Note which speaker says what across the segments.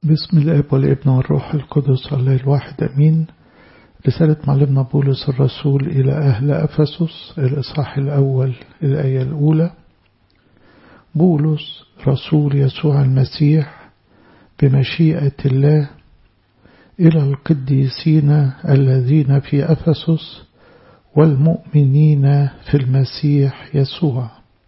Speaker 1: بسم الاب والابن والروح القدس الله الواحد امين رسالة معلمنا بولس الرسول إلى أهل أفسس الإصحاح الأول الآية الأولى بولس رسول يسوع المسيح بمشيئة الله إلى القديسين الذين في أفسس والمؤمنين في المسيح يسوع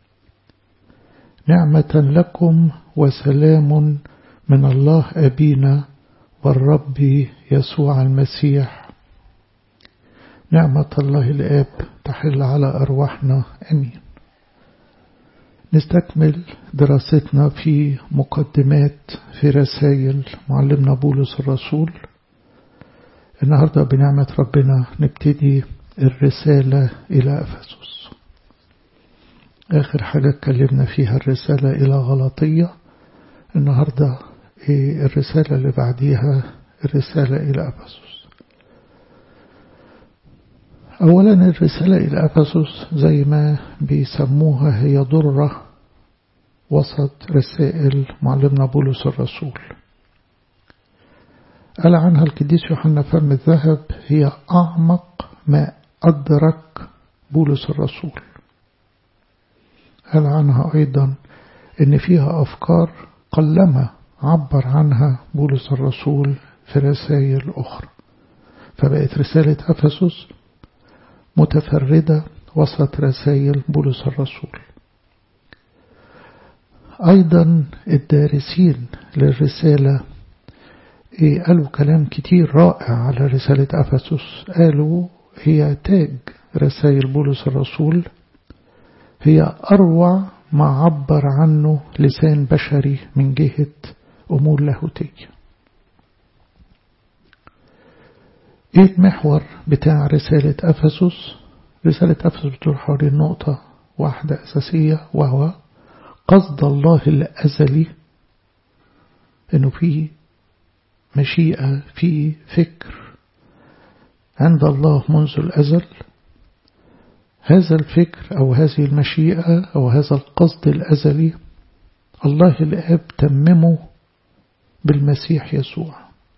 Speaker 1: نعمة لكم وسلام من الله أبينا والرب يسوع المسيح نعمة الله الآب تحل على أرواحنا أمين نستكمل دراستنا في مقدمات في رسائل معلمنا بولس الرسول النهاردة بنعمة ربنا نبتدي الرسالة إلى أفسس آخر حاجة اتكلمنا فيها الرسالة إلى غلطية النهاردة الرسالة اللي بعديها الرسالة إلى أفسس أولا الرسالة إلى أفسس زي ما بيسموها هي ضرة وسط رسائل معلمنا بولس الرسول قال عنها القديس يوحنا فم الذهب هي أعمق ما أدرك بولس الرسول قال عنها أيضا إن فيها أفكار قلما عبر عنها بولس الرسول في رسائل أخرى فبقت رسالة أفسس متفردة وسط رسائل بولس الرسول أيضا الدارسين للرسالة قالوا كلام كتير رائع على رسالة أفسس قالوا هي تاج رسائل بولس الرسول هي أروع ما عبر عنه لسان بشري من جهة أمور لاهوتية إيه المحور بتاع رسالة أفسس رسالة أفسس بتدور حوالين نقطة واحدة أساسية وهو قصد الله الأزلي إنه في مشيئة في فكر عند الله منذ الأزل هذا الفكر أو هذه المشيئة أو هذا القصد الأزلي الله الآب تممه بالمسيح يسوع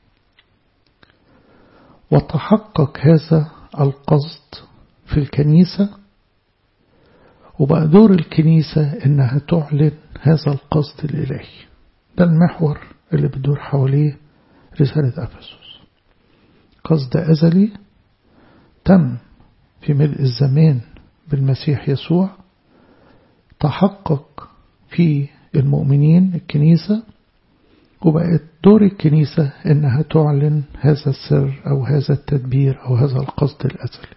Speaker 1: وتحقق هذا القصد في الكنيسة وبقى دور الكنيسة إنها تعلن هذا القصد الإلهي ده المحور اللي بتدور حواليه رسالة أفسس قصد أزلي تم في ملء الزمان بالمسيح يسوع تحقق في المؤمنين الكنيسة وبقت دور الكنيسة إنها تعلن هذا السر أو هذا التدبير أو هذا القصد الأزلي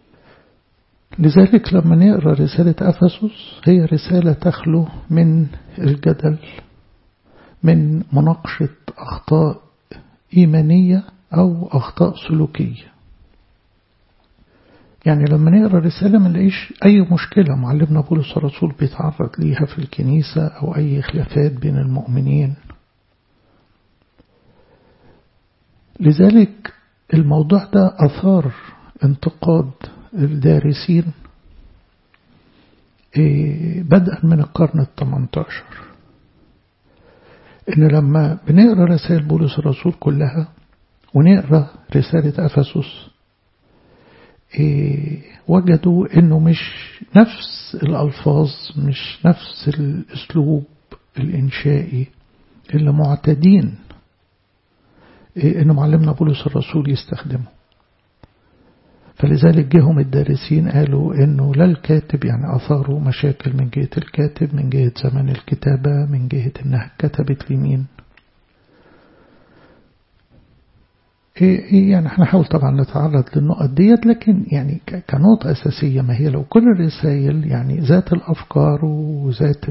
Speaker 1: لذلك لما نقرأ رسالة أفسس هي رسالة تخلو من الجدل من مناقشة أخطاء إيمانية أو أخطاء سلوكية يعني لما نقرأ رسالة ما نلاقيش أي مشكلة معلمنا بولس الرسول بيتعرض ليها في الكنيسة أو أي خلافات بين المؤمنين لذلك الموضوع ده أثار انتقاد الدارسين بدءا من القرن الثمنتاشر إن لما بنقرأ رسائل بولس الرسول كلها ونقرأ رسالة أفسس وجدوا إنه مش نفس الألفاظ مش نفس الأسلوب الإنشائي اللي معتادين إنه معلمنا بولس الرسول يستخدمه فلذلك جهم الدارسين قالوا إنه لا الكاتب يعني أثاروا مشاكل من جهة الكاتب من جهة زمن الكتابة من جهة إنها كتبت لمين يعني هنحاول طبعا نتعرض للنقط ديت لكن يعني كنقطة أساسية ما هي لو كل الرسائل يعني ذات الأفكار وذات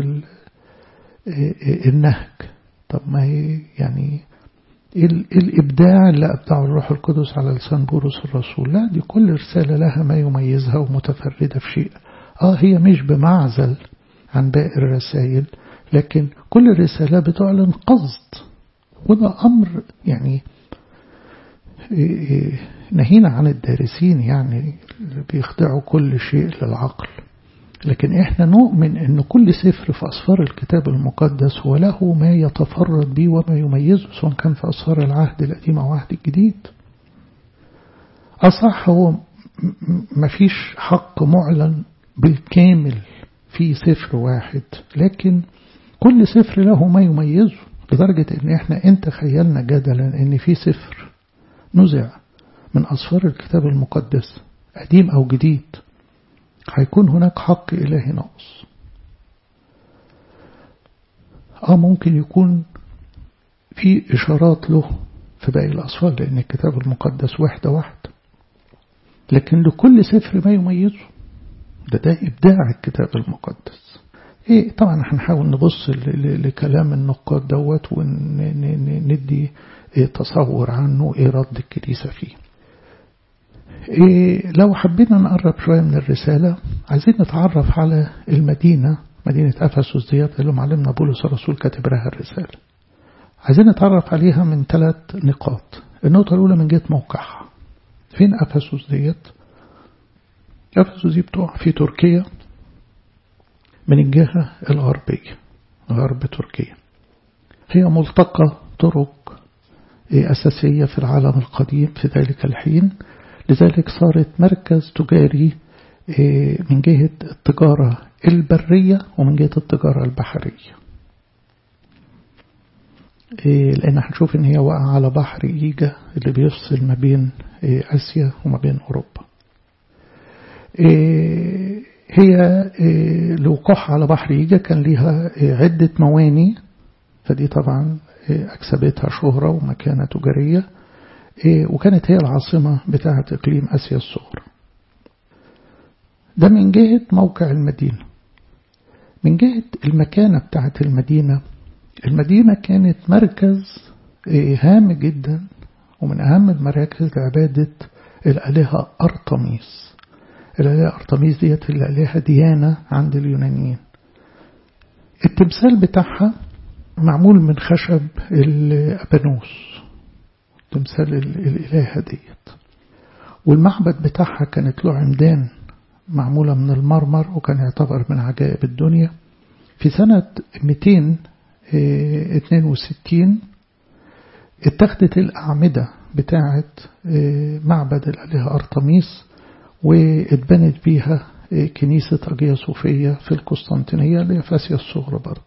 Speaker 1: النهج طب ما هي يعني الإبداع اللي أبدعه الروح القدس على لسان بولس الرسول لا دي كل رسالة لها ما يميزها ومتفردة في شيء آه هي مش بمعزل عن باقي الرسائل لكن كل رسالة بتعلن قصد وده أمر يعني نهينا عن الدارسين يعني بيخضعوا كل شيء للعقل لكن احنا نؤمن ان كل سفر في أسفار الكتاب المقدس هو له ما يتفرد به وما يميزه سواء كان في أسفار العهد القديم أو العهد الجديد أصح هو مفيش حق معلن بالكامل في سفر واحد لكن كل سفر له ما يميزه لدرجة ان احنا انت خيلنا جدلا ان في سفر نزع من أسفار الكتاب المقدس قديم أو جديد هيكون هناك حق إلهي ناقص آه ممكن يكون في إشارات له في باقي الأسفار لأن الكتاب المقدس وحدة واحدة لكن لكل سفر ما يميزه ده ده إبداع الكتاب المقدس إيه طبعا هنحاول نبص لكلام النقاد دوت وندي إيه تصور عنه إيه رد الكنيسة فيه إيه لو حبينا نقرب شوية من الرسالة عايزين نتعرف على المدينة مدينة أفسس ديت اللي معلمنا بولس الرسول كاتب لها الرسالة عايزين نتعرف عليها من ثلاث نقاط النقطة الأولى من جهة موقعها فين أفسس ديت أفسس دي بتقع في تركيا من الجهة الغربية غرب تركيا هي ملتقى طرق أساسية في العالم القديم في ذلك الحين لذلك صارت مركز تجاري من جهة التجارة البرية ومن جهة التجارة البحرية لأن هنشوف إن هي واقعة على بحر إيجا اللي بيفصل ما بين آسيا وما بين أوروبا هي لوقوعها على بحر إيجا كان ليها عدة مواني فدي طبعا أكسبتها شهرة ومكانة تجارية وكانت هي العاصمة بتاعة إقليم آسيا الصغرى ده من جهة موقع المدينة من جهة المكانة بتاعة المدينة المدينة كانت مركز هام جدا ومن أهم المراكز لعبادة الآلهة أرطميس الآلهة أرطميس ديت الآلهة ديانة عند اليونانيين التمثال بتاعها معمول من خشب الأبانوس تمثال الإلهة ديت والمعبد بتاعها كانت له عمدان معمولة من المرمر وكان يعتبر من عجائب الدنيا في سنة 262 اتخذت الأعمدة بتاعة معبد الآلهة أرطميس واتبنت بيها كنيسة أجيا صوفية في القسطنطينية اللي في آسيا الصغرى برضو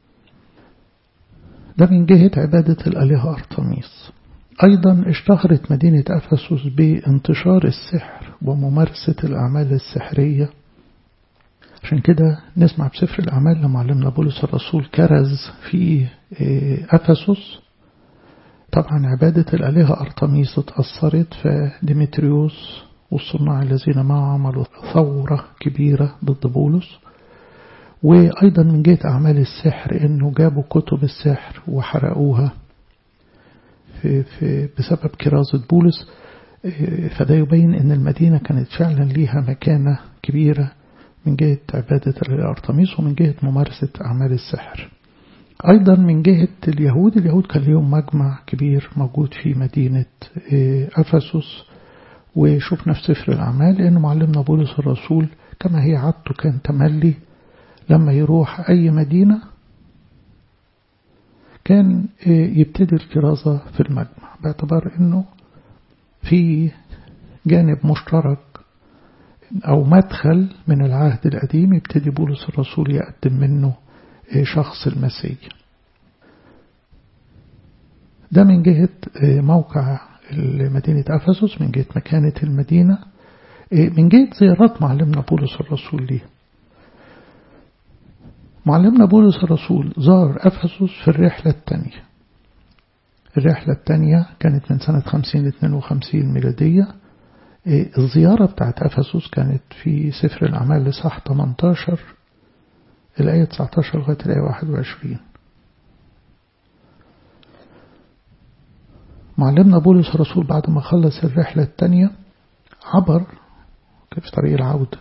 Speaker 1: ده من جهة عبادة الآلهة أرطميس أيضا اشتهرت مدينة أفسس بانتشار السحر وممارسة الأعمال السحرية عشان كده نسمع بسفر الأعمال لما علمنا بولس الرسول كرز في أفسس طبعا عبادة الآلهة أرطميس اتأثرت فديمتريوس والصناع الذين معه عملوا ثورة كبيرة ضد بولس وأيضا من جهة أعمال السحر إنه جابوا كتب السحر وحرقوها في في بسبب كرازة بولس فده يبين إن المدينة كانت فعلا ليها مكانة كبيرة من جهة عبادة الأرطميس ومن جهة ممارسة أعمال السحر أيضا من جهة اليهود اليهود كان ليهم مجمع كبير موجود في مدينة أفسس وشوفنا في سفر الأعمال إن معلمنا بولس الرسول كما هي عادته كان تملي لما يروح أي مدينة كان يبتدي الكرازة في المجمع باعتبار أنه في جانب مشترك أو مدخل من العهد القديم يبتدي بولس الرسول يقدم منه شخص المسيح ده من جهة موقع مدينة أفسس من جهة مكانة المدينة من جهة زيارات معلمنا بولس الرسول ليه معلمنا بولس الرسول زار أفسس في الرحلة الثانية الرحلة الثانية كانت من سنة 50 ل 52 ميلادية الزيارة بتاعت أفسس كانت في سفر الأعمال لصح 18 الآية 19 لغاية الآية 21 معلمنا بولس الرسول بعد ما خلص الرحلة الثانية عبر في طريق العودة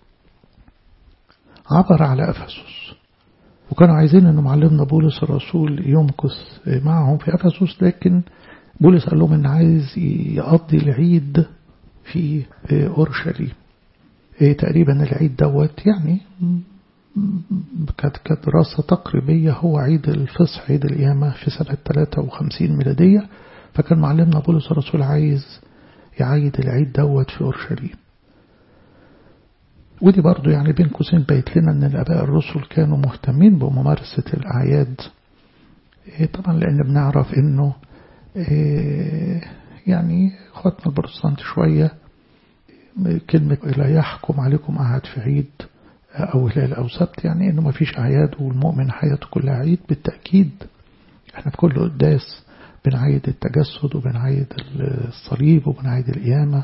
Speaker 1: عبر على أفسس وكانوا عايزين أن معلمنا بولس الرسول يمكث معهم في أفسس لكن بولس قال لهم أن عايز يقضي العيد في أورشليم إيه تقريبا العيد دوت يعني كانت كدراسة تقريبية هو عيد الفصح عيد القيامة في سنة 53 ميلادية فكان معلمنا بولس الرسول عايز يعيد العيد دوت في أورشليم ودي برضو يعني بين قوسين بيت لنا أن الآباء الرسل كانوا مهتمين بممارسة الأعياد إيه طبعا لأن بنعرف أنه إيه يعني اخواتنا البروتستانت شوية كلمة لا يحكم عليكم أحد في عيد أو هلال أو سبت يعني إنه ما فيش أعياد والمؤمن حياته كلها عيد بالتأكيد إحنا في كل قداس بنعيد التجسد وبنعيد الصليب وبنعيد القيامة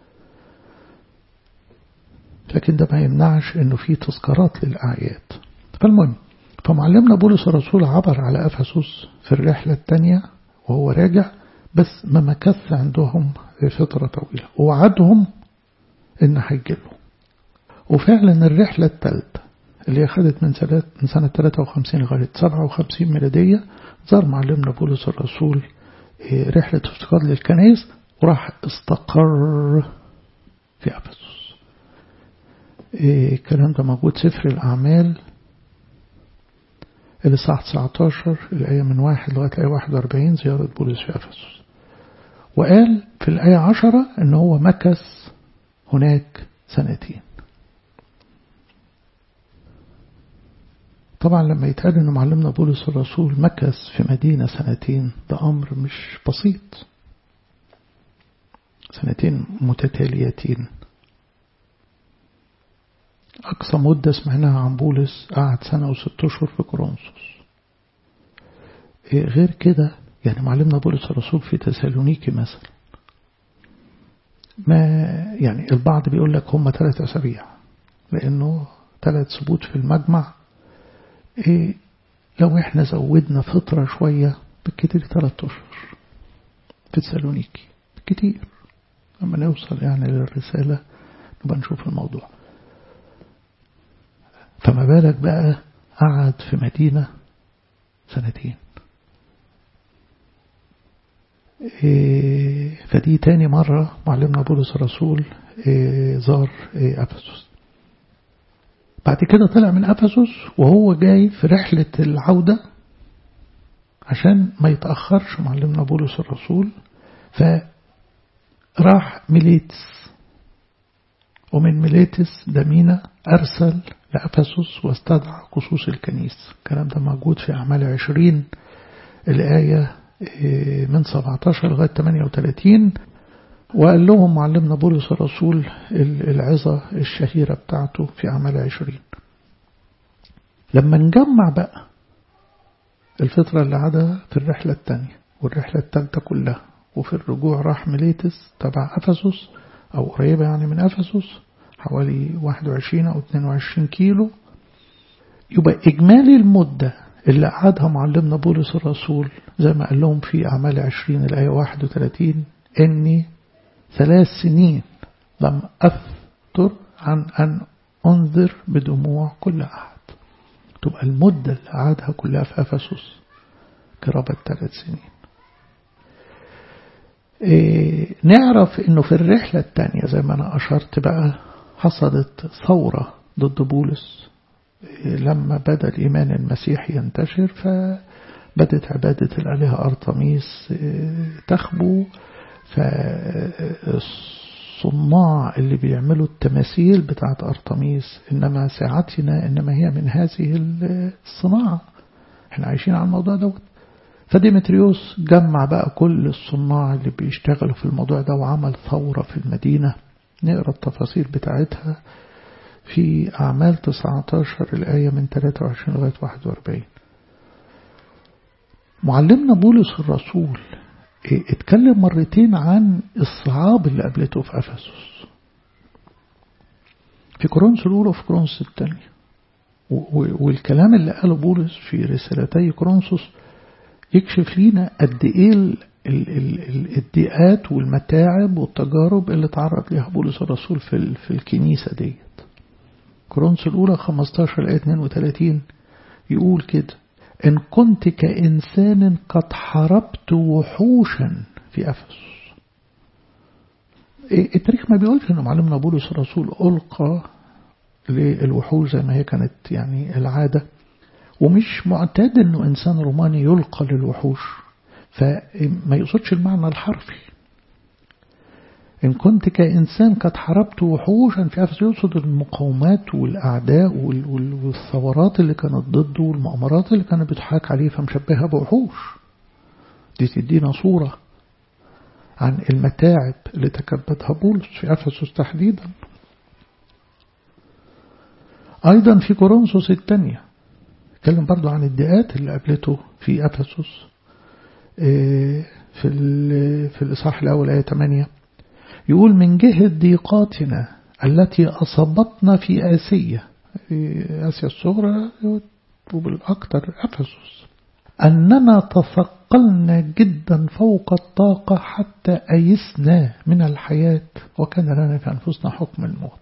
Speaker 1: لكن ده ما يمنعش إنه في تذكارات للأعياد فالمهم فمعلمنا بولس الرسول عبر على أفسس في الرحلة الثانية وهو راجع بس ما مكث عندهم فترة طويلة ووعدهم إن هيجيله وفعلا الرحلة الثالثة اللي أخذت من سنة من سنة 53 لغاية 57 ميلادية زار معلمنا بولس الرسول رحلة افتقاد للكنائس وراح استقر في أفسس الكلام ده موجود سفر الأعمال الإصحاح 19 الآية من واحد لغاية الآية 41 زيارة بولس في أفسس وقال في الآية 10 إن هو مكث هناك سنتين طبعا لما يتقال إن معلمنا بولس الرسول مكث في مدينة سنتين ده أمر مش بسيط سنتين متتاليتين أقصى مدة سمعناها عن بولس قعد سنة وست أشهر في كورنثوس غير كده يعني معلمنا بولس الرسول في تسالونيكي مثلا ما يعني البعض بيقول لك هم ثلاث أسابيع لأنه ثلاث ثبوت في المجمع إيه لو احنا زودنا فترة شوية بالكتير ثلاث أشهر في تسالونيكي كتير لما نوصل يعني للرسالة نبقى نشوف الموضوع فما بالك بقى قعد في مدينة سنتين إيه فدي تاني مرة معلمنا بولس الرسول إيه زار إيه أفسس بعد كده طلع من أفسس وهو جاي في رحلة العودة عشان ما يتأخرش معلمنا بولس الرسول فراح ميليتس ومن ميليتس دمينا أرسل لأفسس واستدعى قصوص الكنيسة الكلام ده موجود في أعمال عشرين الآية من 17 لغاية 38 وقال لهم معلمنا بولس الرسول العظة الشهيرة بتاعته في أعمال عشرين لما نجمع بقى الفترة اللي عادها في الرحلة الثانية والرحلة الثالثة كلها وفي الرجوع راح ميليتس تبع أفسس أو قريبة يعني من أفسس حوالي 21 أو 22 كيلو يبقى إجمالي المدة اللي قعدها معلمنا بولس الرسول زي ما قال لهم في أعمال 20 الآية 31 إني ثلاث سنين لم أفتر عن أن أنذر بدموع كل أحد تبقى المدة اللي قعدها كلها في أفسس قرابة ثلاث سنين إيه نعرف انه في الرحلة الثانية زي ما انا اشرت بقى حصلت ثورة ضد بولس إيه لما بدا الايمان المسيحي ينتشر فبدت عبادة الالهة ارطميس إيه تخبو فالصناع اللي بيعملوا التماثيل بتاعت ارطميس انما ساعتنا انما هي من هذه الصناعة احنا عايشين على الموضوع دوت فديمتريوس جمع بقى كل الصناع اللي بيشتغلوا في الموضوع ده وعمل ثورة في المدينة نقرأ التفاصيل بتاعتها في أعمال 19 الآية من 23 لغاية 41 معلمنا بولس الرسول اتكلم مرتين عن الصعاب اللي قابلته في أفسس في كورنثوس الأولى وفي كورنثوس الثانية والكلام اللي قاله بولس في رسالتي كورنثوس يكشف لينا قد ايه الادعاءات والمتاعب والتجارب اللي تعرض ليها بولس الرسول في في الكنيسه ديت. كورنثوس الاولى 15 الايه 32 يقول كده ان كنت كانسان قد حاربت وحوشا في افسس. التاريخ ما بيقولش أنه معلمنا بولس الرسول ألقى للوحوش زي ما هي كانت يعني العادة ومش معتاد أنه إنسان روماني يلقى للوحوش فما يقصدش المعنى الحرفي إن كنت كإنسان قد حاربت وحوشا في أفس يقصد المقاومات والأعداء والثورات اللي كانت ضده والمؤامرات اللي كانت بتحاك عليه فمشبهها بوحوش دي تدينا صورة عن المتاعب اللي تكبدها بولس في أفسس تحديدا أيضا في كورنثوس الثانية اتكلم برضو عن الدقات اللي قابلته في أفسس في في الإصحاح الأول آية 8 يقول من جهة ضيقاتنا التي أصابتنا في آسيا آسيا الصغرى وبالأكثر أفسس أننا تثقلنا جدا فوق الطاقة حتى أيسنا من الحياة وكان لنا في أنفسنا حكم الموت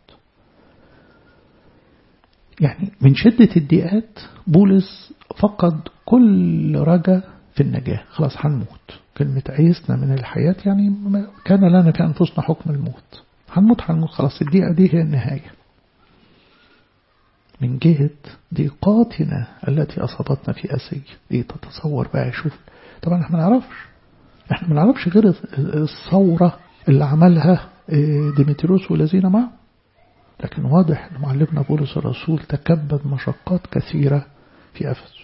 Speaker 1: يعني من شدة الضيقات بولس فقد كل رجا في النجاة خلاص هنموت كلمة أيسنا من الحياة يعني كان لنا في أنفسنا حكم الموت هنموت هنموت خلاص الدقيقة دي هي النهاية من جهة ضيقاتنا التي أصابتنا في أسيا إيه تتصور بقى شوف طبعا احنا ما نعرفش احنا ما نعرفش غير الثورة اللي عملها ديمتروس والذين معه لكن واضح أن معلمنا بولس الرسول تكبد مشقات كثيرة في أفسس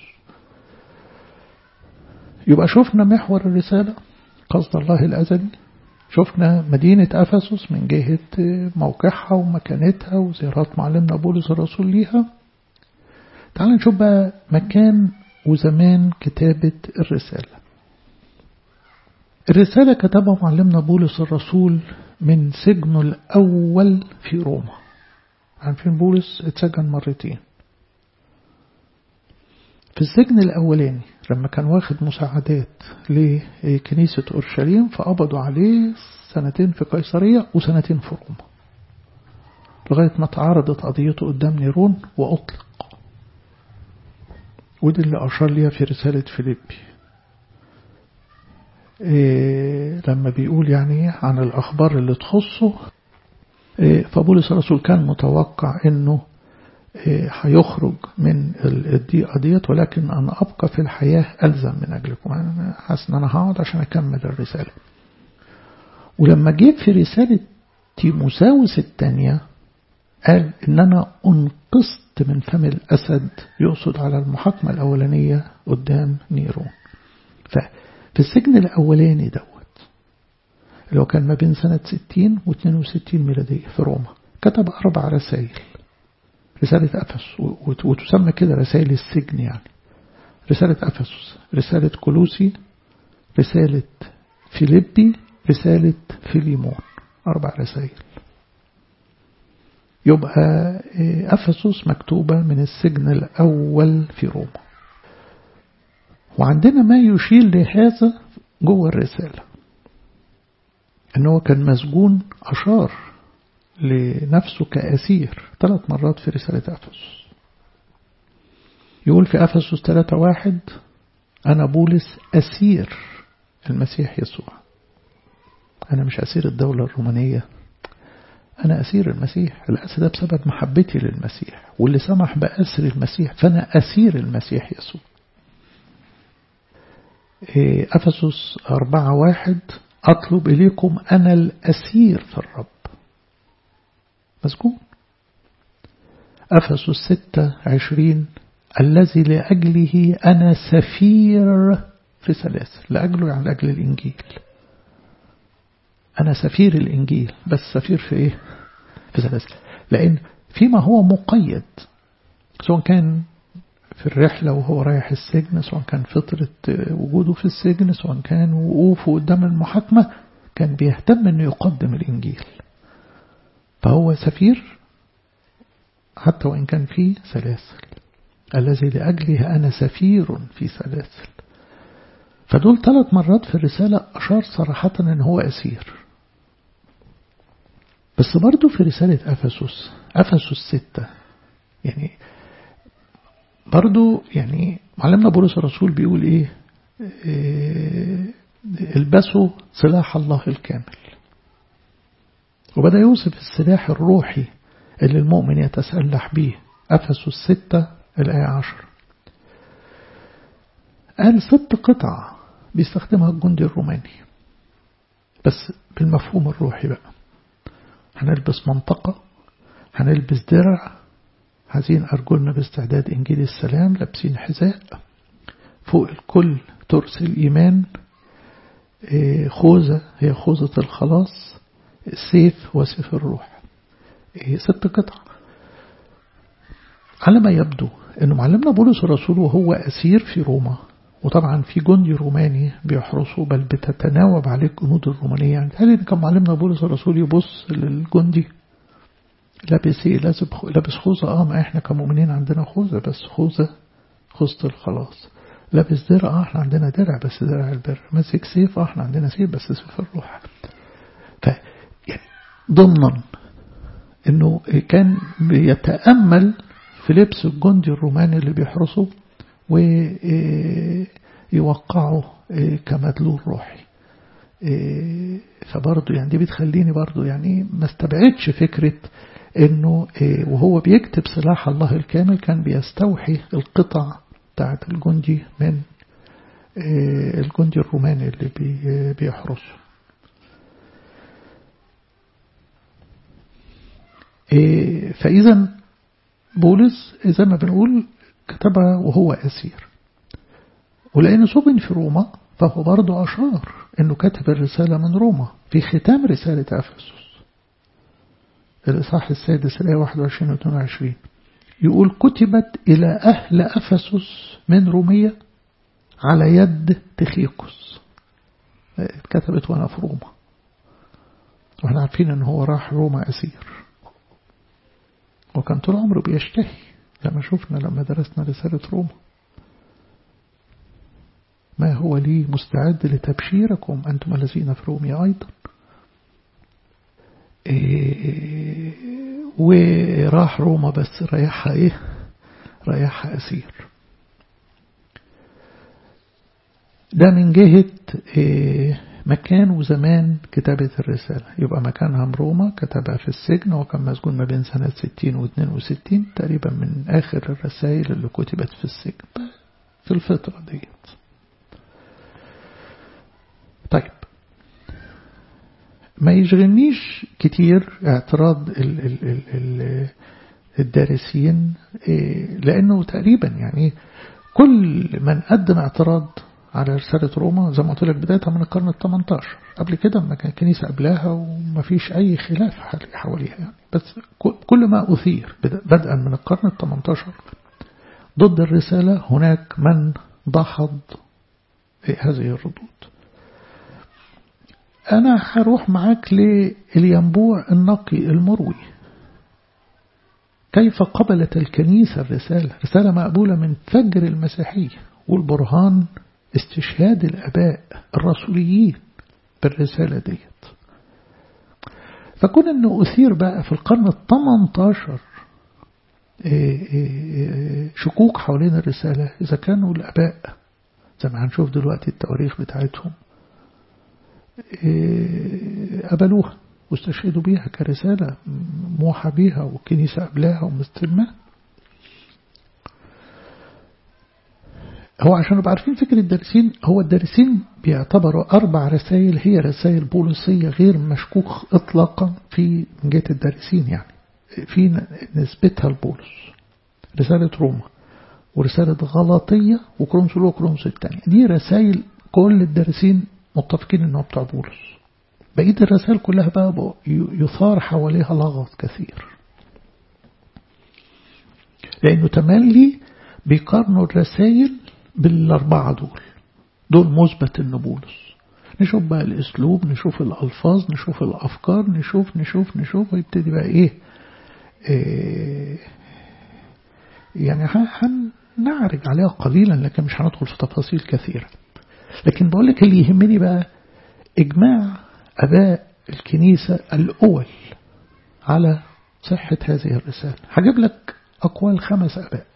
Speaker 1: يبقى شفنا محور الرسالة قصد الله الأزلي شفنا مدينة أفسس من جهة موقعها ومكانتها وزيارات معلمنا بولس الرسول ليها تعال نشوف بقى مكان وزمان كتابة الرسالة الرسالة كتبها معلمنا بولس الرسول من سجنه الأول في روما عارفين بولس اتسجن مرتين في السجن الأولاني لما كان واخد مساعدات لكنيسة أورشليم فقبضوا عليه سنتين في قيصرية وسنتين في روما لغاية ما تعارضت قضيته قدام نيرون وأطلق ودي اللي أشار ليها في رسالة فيليبي إيه لما بيقول يعني عن الأخبار اللي تخصه إيه فبولس الرسول كان متوقع أنه هيخرج من الضيقة ديت ولكن أنا أبقى في الحياة ألزم من أجلكم أنا حاسس أن أنا هقعد عشان أكمل الرسالة ولما جيت في رسالة تيموساوس الثانية قال إن أنا أنقذت من فم الأسد يقصد على المحاكمة الأولانية قدام نيرون ففي السجن الأولاني دوت اللي هو كان ما بين سنة 60 و 62 ميلادية في روما كتب أربع رسائل رسالة أفس وتسمى كده رسائل السجن يعني رسالة أفسس رسالة كولوسي رسالة فيليبي رسالة فيليمون أربع رسائل يبقى أفسس مكتوبة من السجن الأول في روما وعندنا ما يشير لهذا جوه الرسالة أنه كان مسجون أشار لنفسه كأسير ثلاث مرات في رسالة أفسس يقول في أفسس 3 واحد أنا بولس أسير المسيح يسوع أنا مش أسير الدولة الرومانية أنا أسير المسيح الأسر ده بسبب محبتي للمسيح واللي سمح بأسر المسيح فأنا أسير المسيح يسوع أفسس أربعة واحد أطلب إليكم أنا الأسير في الرب مسكون أفسس ستة عشرين الذي لأجله أنا سفير في سلاسل لأجله يعني لأجل الإنجيل أنا سفير الإنجيل بس سفير في إيه في سلاسل لأن فيما هو مقيد سواء كان في الرحلة وهو رايح السجن سواء كان فترة وجوده في السجن سواء كان وقوفه قدام المحاكمة كان بيهتم أنه يقدم الإنجيل فهو سفير حتى وإن كان فيه سلاسل الذي لأجله أنا سفير في سلاسل فدول ثلاث مرات في الرسالة أشار صراحة أن هو أسير بس برضو في رسالة أفسس أفسس ستة يعني برضو يعني معلمنا بولس الرسول بيقول إيه, إيه البسوا سلاح الله الكامل وبدأ يوصف السلاح الروحي اللي المؤمن يتسلح به أفسس الستة الآية عشر قال ست قطع بيستخدمها الجندي الروماني بس بالمفهوم الروحي بقى هنلبس منطقة هنلبس درع عايزين أرجلنا باستعداد إنجيل السلام لابسين حذاء فوق الكل ترس الإيمان خوذة هي خوذة الخلاص سيف وسيف الروح ست قطع على ما يبدو أنه معلمنا بولس الرسول وهو أسير في روما وطبعا في جندي روماني بيحرسه بل بتتناوب عليه الجنود الرومانية يعني هل كان معلمنا بولس الرسول يبص للجندي لابس ايه لابس خوذة اه ما احنا كمؤمنين عندنا خوذة بس خوذة خوذة الخلاص لابس درع اه احنا عندنا درع بس درع البر ماسك سيف اه احنا عندنا سيف بس سيف الروح ف يعني ضمنا انه كان بيتأمل في لبس الجندي الروماني اللي بيحرسه ويوقعه كمدلول روحي فبرضه يعني دي بتخليني برضه يعني ما استبعدش فكرة انه وهو بيكتب سلاح الله الكامل كان بيستوحي القطع بتاعت الجندي من الجندي الروماني اللي بيحرسه فإذا بولس زي ما بنقول كتبها وهو أسير ولأنه سجن في روما فهو برضه أشار أنه كتب الرسالة من روما في ختام رسالة أفسس الإصحاح السادس الآية 21 و 22 يقول كتبت إلى أهل أفسس من رومية على يد تخيكوس اتكتبت وأنا في روما واحنا عارفين أنه هو راح روما أسير وكان طول عمره بيشتهي لما شفنا لما درسنا رسالة روما ما هو لي مستعد لتبشيركم أنتم الذين في روميا أيضا إيه وراح روما بس رايحها إيه رايحها أسير ده من جهة إيه مكان وزمان كتابة الرسالة يبقى مكانها من روما كتبها في السجن وكان مسجون ما بين سنة 60 و 62 تقريبا من آخر الرسائل اللي كتبت في السجن في الفترة ديت طيب ما يشغلنيش كتير اعتراض ال ال ال ال الدارسين لأنه تقريبا يعني كل من قدم اعتراض على رسالة روما زي ما قلت لك بدايتها من القرن ال 18 قبل كده ما كان الكنيسة قبلها وما فيش أي خلاف حواليها يعني بس كل ما أثير بدءا من القرن ال 18 ضد الرسالة هناك من دحض هذه الردود أنا هروح معاك للينبوع النقي المروي كيف قبلت الكنيسة الرسالة رسالة مقبولة من فجر المسيحية والبرهان استشهاد الأباء الرسوليين بالرسالة ديت فكون أنه أثير بقى في القرن الثمنتاشر شكوك حوالين الرسالة إذا كانوا الأباء زي ما هنشوف دلوقتي التواريخ بتاعتهم قبلوها واستشهدوا بيها كرسالة موحى بيها والكنيسة قبلها ومستلمة هو عشان نبقى عارفين فكرة الدارسين هو الدارسين بيعتبروا أربع رسائل هي رسائل بوليسية غير مشكوك إطلاقا في من جهة الدارسين يعني في نسبتها لبولس رسالة روما ورسالة غلطية وكرونس وكرونس الثانية دي رسائل كل الدارسين متفقين انه بتاع بولس بقية الرسائل كلها بقى يثار حواليها لغط كثير لأنه تملي بيقارنوا الرسائل بالأربعة دول دول مثبت إنه بولس نشوف بقى الأسلوب نشوف الألفاظ نشوف الأفكار نشوف نشوف نشوف ويبتدي بقى إيه, إيه يعني هنعرج عليها قليلا لكن مش هندخل في تفاصيل كثيرة لكن بقول لك اللي يهمني بقى إجماع أباء الكنيسة الأول على صحة هذه الرسالة هجيب لك أقوال خمس أباء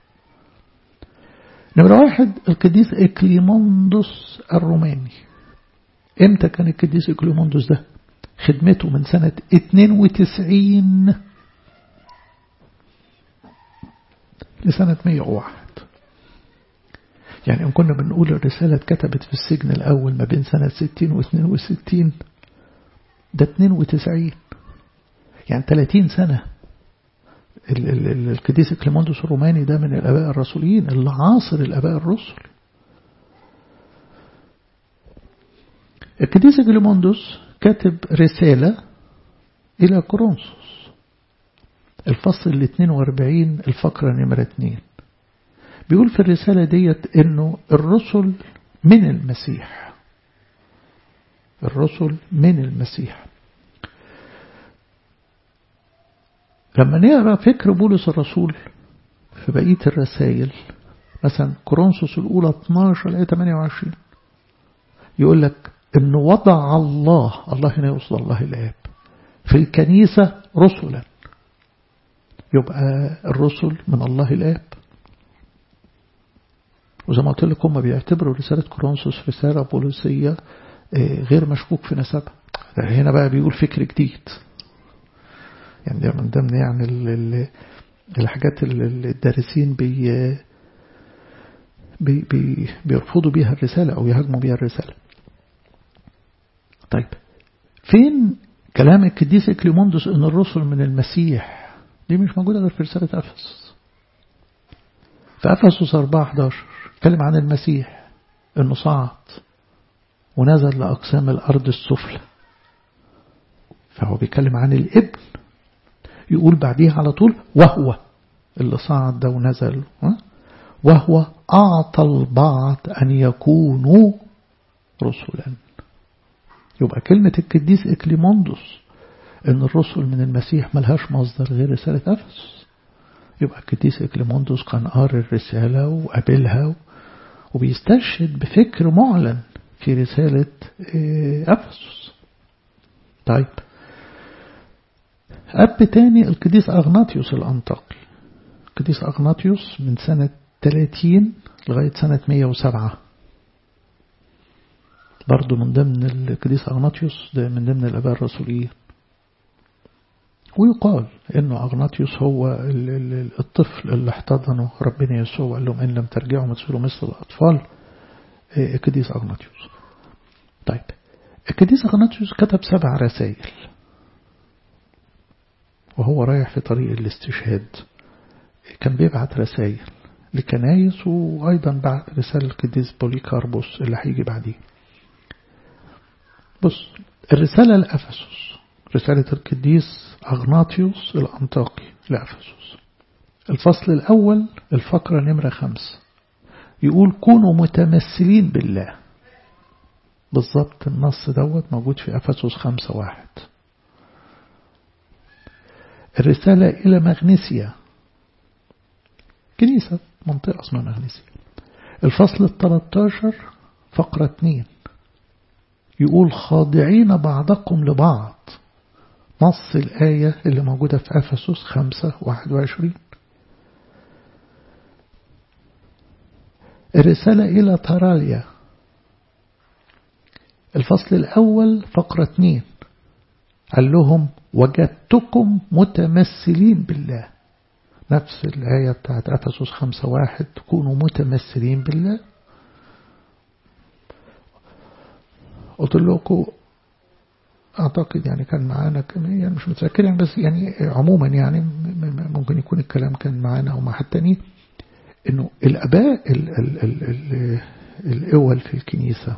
Speaker 1: نمرة واحد القديس إكليموندوس الروماني إمتى كان القديس إكليموندوس ده خدمته من سنة 92 لسنة 101 يعني إن كنا بنقول الرسالة اتكتبت في السجن الأول ما بين سنة 60 و 62 ده 92 يعني 30 سنة القديس كليموندوس الروماني ده من الآباء الرسوليين اللي عاصر الآباء الرسل القديس كليموندوس كاتب رسالة إلى كورنثوس الفصل ال 42 الفقرة نمرة 2 بيقول في الرسالة ديت إنه الرسل من المسيح الرسل من المسيح لما نقرا فكر بولس الرسول في بقية الرسائل مثلا كورنثوس الأولى 12 الآية 28 يقول لك إن وضع الله الله هنا يقصد الله الآب في الكنيسة رسلا يبقى الرسل من الله الآب وزي ما قلت لك هم بيعتبروا رسالة كورنثوس رسالة بوليسية غير مشكوك في نسبها هنا بقى بيقول فكر جديد يعني ده من ضمن يعني ال ال الحاجات اللي الدارسين بي بي بي بيرفضوا بيها الرسالة أو يهاجموا بيها الرسالة طيب فين كلام القديس كليموندوس ان الرسل من المسيح دي مش موجودة غير في رسالة أفسس في أفسس 4 11 اتكلم عن المسيح انه صعد ونزل لأقسام الأرض السفلى فهو بيتكلم عن الابن يقول بعديها على طول وهو اللي صعد ده ونزل وهو أعطى البعض أن يكونوا رسلا يبقى كلمة القديس إكليموندوس إن الرسل من المسيح ملهاش مصدر غير رسالة أفسس يبقى القديس إكليموندوس كان قاري الرسالة وقابلها وبيستشهد بفكر معلن في رسالة أفسس طيب أب تاني القديس أغناطيوس الأنطاكي القديس أغناطيوس من سنة 30 لغاية سنة 107 برضه من ضمن القديس أغناطيوس ده من ضمن الآباء الرسوليين ويقال انه اغناطيوس هو الطفل اللي احتضنه ربنا يسوع وقال لهم ان لم ترجعوا ما تصيروا مثل الاطفال القديس اغناطيوس طيب القديس اغناطيوس كتب سبع رسائل وهو رايح في طريق الاستشهاد كان بيبعت رسائل لكنايس وايضا بعت رسالة القديس بوليكاربوس اللي هيجي بعديه بص الرسالة لأفسس رسالة القديس أغناطيوس الأنطاكي لأفسس الفصل الأول الفقرة نمرة خمس يقول كونوا متمثلين بالله بالضبط النص دوت موجود في أفسس خمسة واحد الرسالة إلى مغنيسيا كنيسة منطقة اسمها مغنيسيا الفصل الثلاثة فقرة اتنين يقول خاضعين بعضكم لبعض نص الآية اللي موجودة في أفسس خمسة واحد وعشرين الرسالة إلى تراليا الفصل الأول فقرة اتنين قال لهم وجدتكم متمثلين بالله نفس الآية بتاعت أفسس خمسة واحد تكونوا متمثلين بالله قلت لكم أعتقد يعني كان معانا يعني مش متذكر يعني بس يعني عموما يعني ممكن يكون الكلام كان معانا أو مع حد تاني إنه الآباء ال ال ال ال الأول في الكنيسة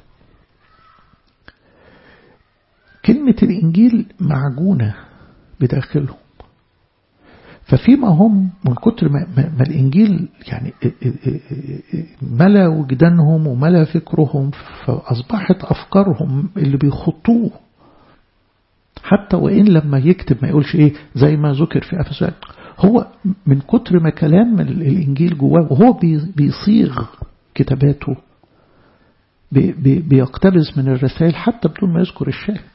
Speaker 1: كلمة الإنجيل معجونة بداخلهم ففيما هم من كتر ما, ما الإنجيل يعني ملا وجدانهم وملا فكرهم فأصبحت أفكارهم اللي بيخطوه حتى وإن لما يكتب ما يقولش إيه زي ما ذكر في أفسس هو من كتر ما كلام الإنجيل جواه وهو بيصيغ كتاباته بيقتبس من الرسائل حتى بدون ما يذكر الشاهد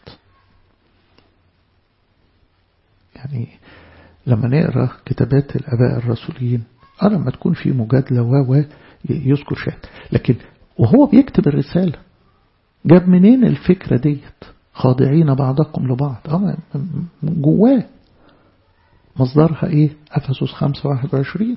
Speaker 1: يعني لما نقرأ كتابات الأباء الرسوليين أرى لما تكون في مجادلة و يذكر شاهد لكن وهو بيكتب الرسالة جاب منين الفكرة ديت خاضعين بعضكم لبعض اه جواه مصدرها ايه أفسس 5 21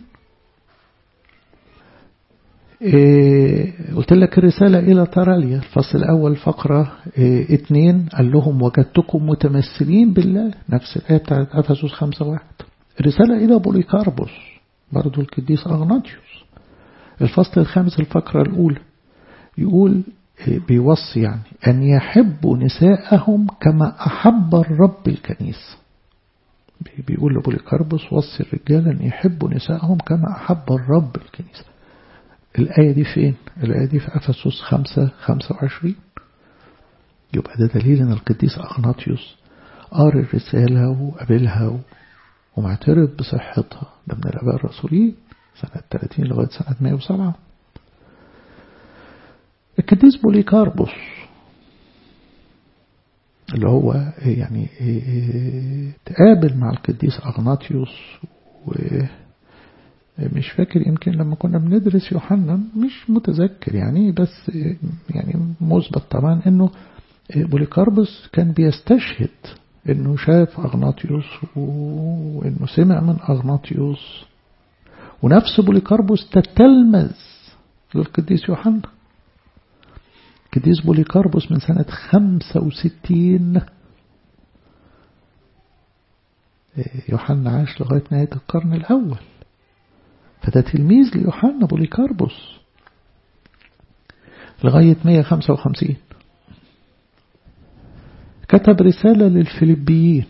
Speaker 1: إيه قلت لك الرسالة إلى تراليا الفصل الأول فقرة إيه اتنين قال لهم وجدتكم متمثلين بالله نفس الآية بتاعت أفسس خمسة واحد الرسالة إلى بوليكاربوس برضو القديس أغناطيوس الفصل الخامس الفقرة الأولى يقول إيه بيوصي يعني أن يحبوا نساءهم كما أحب الرب الكنيسة بيقول لبوليكاربوس وصي الرجال أن يحبوا نساءهم كما أحب الرب الكنيسة الآية دي فين؟ الآية دي في أفسس خمسة خمسة وعشرين يبقى ده دليل أن القديس أغناطيوس قاري الرسالة وقابلها ومعترف بصحتها ده من الآباء الرسولين سنة 30 لغاية سنة 107 القديس بوليكاربوس اللي هو يعني تقابل مع القديس أغناطيوس و مش فاكر يمكن لما كنا بندرس يوحنا مش متذكر يعني بس يعني مثبت طبعا انه بوليكاربوس كان بيستشهد انه شاف اغناطيوس وانه سمع من اغناطيوس ونفس بوليكاربوس تتلمذ للقديس يوحنا القديس بوليكاربوس من سنة خمسة وستين يوحنا عاش لغاية نهاية القرن الأول فده تلميذ ليوحنا بوليكاربوس لغاية 155 كتب رسالة للفلبيين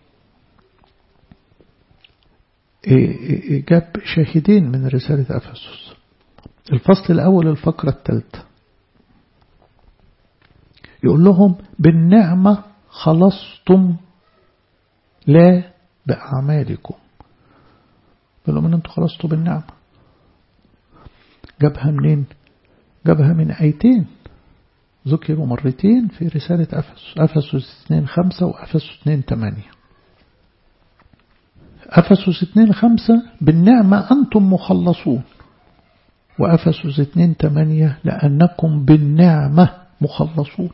Speaker 1: جاب شاهدين من رسالة أفسس الفصل الأول الفقرة الثالثة يقول لهم بالنعمة خلصتم لا بأعمالكم يقول لهم ان انتوا خلصتوا بالنعمة جابها منين جابها من آيتين ذكروا مرتين في رسالة أفسس أفسس 2 5 وأفسس 2 8 أفسس 2 5 بالنعمة أنتم مخلصون وأفسس 2 8 لأنكم بالنعمة مخلصون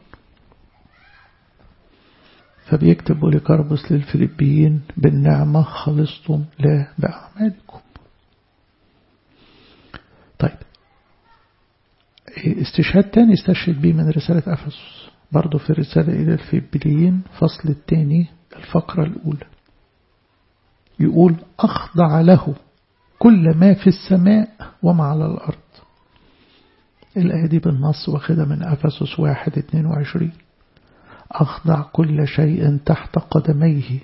Speaker 1: فبيكتب بوليكاربوس للفلبيين بالنعمة خلصتم لا بأعمالكم طيب استشهاد تاني استشهد به من رسالة أفسس برضه في رسالة إلى الفلبيين فصل الثاني الفقرة الأولى يقول أخضع له كل ما في السماء وما على الأرض الآية دي بالنص واخدها من أفسس واحد اتنين وعشرين أخضع كل شيء تحت قدميه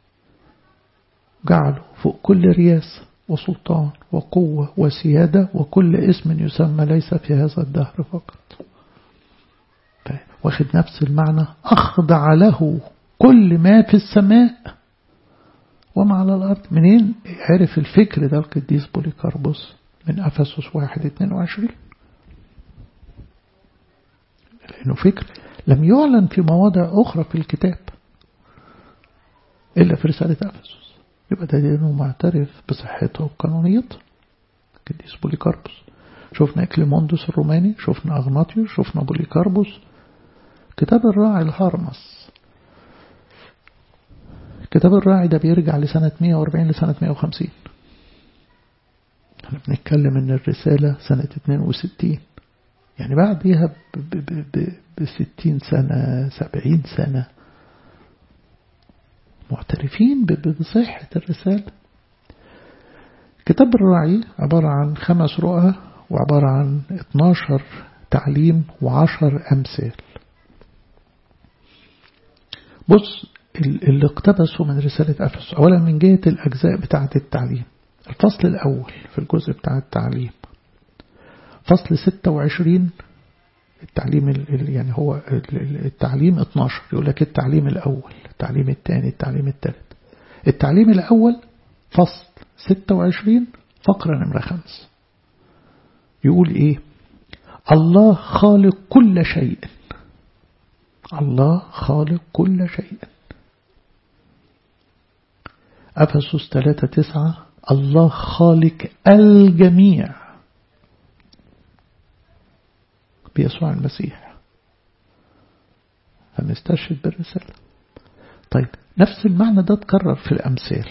Speaker 1: جعله فوق كل رياسة وسلطان وقوة وسيادة وكل اسم يسمى ليس في هذا الدهر فقط واخد نفس المعنى أخضع له كل ما في السماء وما على الأرض منين عرف الفكر ده القديس بوليكاربوس من أفسس واحد اتنين وعشرين لأنه فكر لم يعلن في مواضع أخرى في الكتاب إلا في رسالة أفسس يبقى ده لأنه معترف بصحتها وقانونيتها القديس بوليكاربوس شفنا إكليموندوس الروماني شفنا أغناطيوس شفنا بوليكاربوس كتاب الراعي الهرمس كتاب الراعي ده بيرجع لسنة 140 لسنة 150 احنا بنتكلم ان الرسالة سنة 62 يعني بعديها بستين سنة سبعين سنة معترفين بصحة الرسالة كتاب الراعي عبارة عن خمس رؤى وعبارة عن 12 تعليم وعشر أمثال بص اللي اقتبسه من رسالة أفسس أولا من جهة الأجزاء بتاعة التعليم الفصل الأول في الجزء بتاع التعليم فصل 26 التعليم يعني هو التعليم 12 يقول لك التعليم الأول التعليم الثاني التعليم الثالث التعليم الأول فصل 26 فقرة نمرة 5 يقول إيه الله خالق كل شيء الله خالق كل شيء أفسس 3 9 الله خالق الجميع بيسوع المسيح فمن نستشهد بالرسالة طيب نفس المعنى ده اتكرر في الأمثال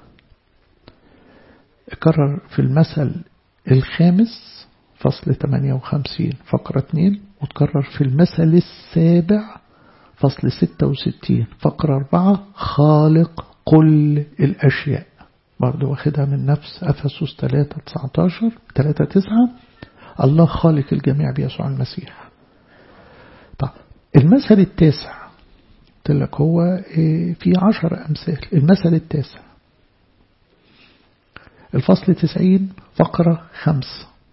Speaker 1: اتكرر في المثل الخامس فصل 58 فقرة 2 وتكرر في المثل السابع فصل 66 فقرة 4 خالق كل الأشياء برضو واخدها من نفس أفسس 3 19 3 9 الله خالق الجميع بيسوع المسيح طيب المثل التاسع قلت لك هو في عشر أمثال المثل التاسع الفصل 90 فقرة 5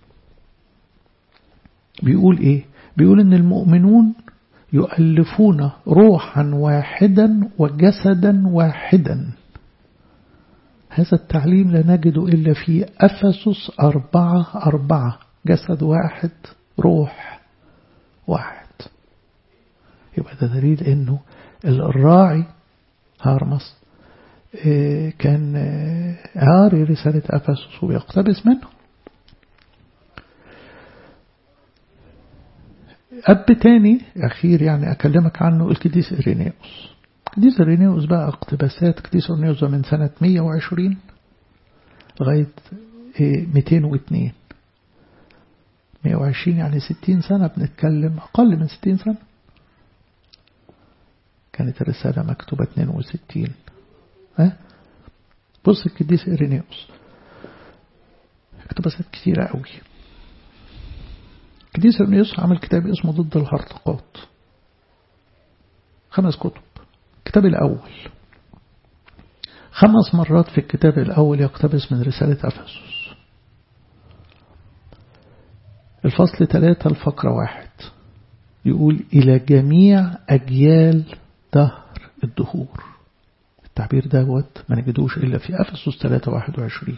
Speaker 1: بيقول إيه بيقول إن المؤمنون يؤلفون روحا واحدا وجسدا واحدا هذا التعليم لا نجده إلا في أفسس أربعة أربعة جسد واحد روح واحد يبقى ده دليل إنه الراعي هارمس كان قاري رسالة أفسس ويقتبس منه أب تاني أخير يعني أكلمك عنه الكديس إرينيوس الكديس إرينيوس بقى اقتباسات الكديس إرينيوس من سنة 120 لغاية 202 120 يعني 60 سنة بنتكلم أقل من 60 سنة كانت الرسالة مكتوبة 62 ها بص الكديس إرينيوس اقتباسات كتيرة قوي القديس إرنيوس عمل كتاب اسمه ضد الهرطقات خمس كتب الكتاب الأول خمس مرات في الكتاب الأول يقتبس من رسالة أفسس الفصل ثلاثة الفقرة واحد يقول إلى جميع أجيال دهر الدهور التعبير دوت ما نجدوش إلا في أفسس 3 21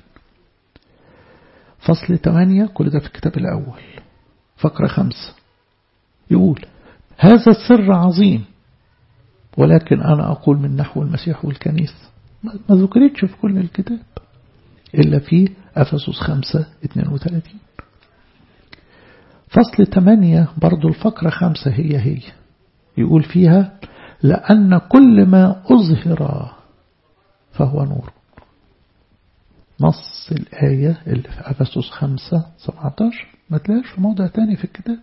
Speaker 1: فصل 8 كل ده في الكتاب الأول فقرة خمسة يقول هذا السر عظيم ولكن أنا أقول من نحو المسيح والكنيسة ما ذكرتش في كل الكتاب إلا في أفسس خمسة 32 فصل ثمانية برضو الفقرة خمسة هي هي يقول فيها لأن كل ما أظهر فهو نور نص الآية اللي في أفسس خمسة 17 ما تلاقيش في موضع تاني في الكتاب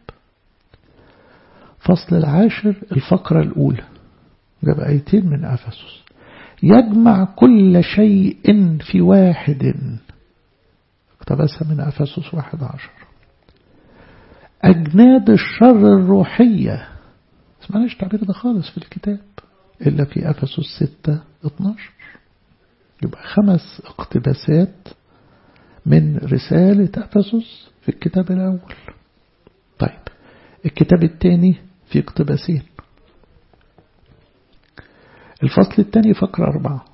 Speaker 1: فصل العاشر الفقرة الأولى جاب آيتين من أفسس يجمع كل شيء في واحد اقتبسها من أفسس واحد عشر أجناد الشر الروحية اسمعناش التعبير ده خالص في الكتاب إلا في أفسس ستة 12 يبقى خمس اقتباسات من رسالة أفسس في الكتاب الأول طيب الكتاب الثاني في اقتباسين الفصل الثاني فقرة أربعة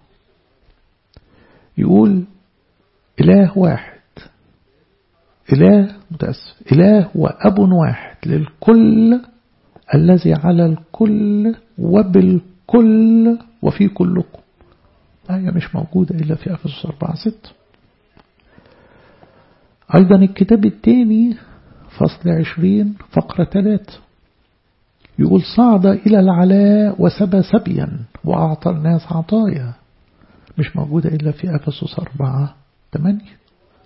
Speaker 1: يقول إله واحد إله متأسف إله وأب واحد للكل الذي على الكل وبالكل وفي كلكم آية مش موجودة إلا في أفسس أربعة ستة أيضا الكتاب الثاني فصل عشرين فقرة ثلاثة يقول صعد إلى العلاء وسبى سبيا وأعطى الناس عطايا مش موجودة إلا في أفسس أربعة ثمانية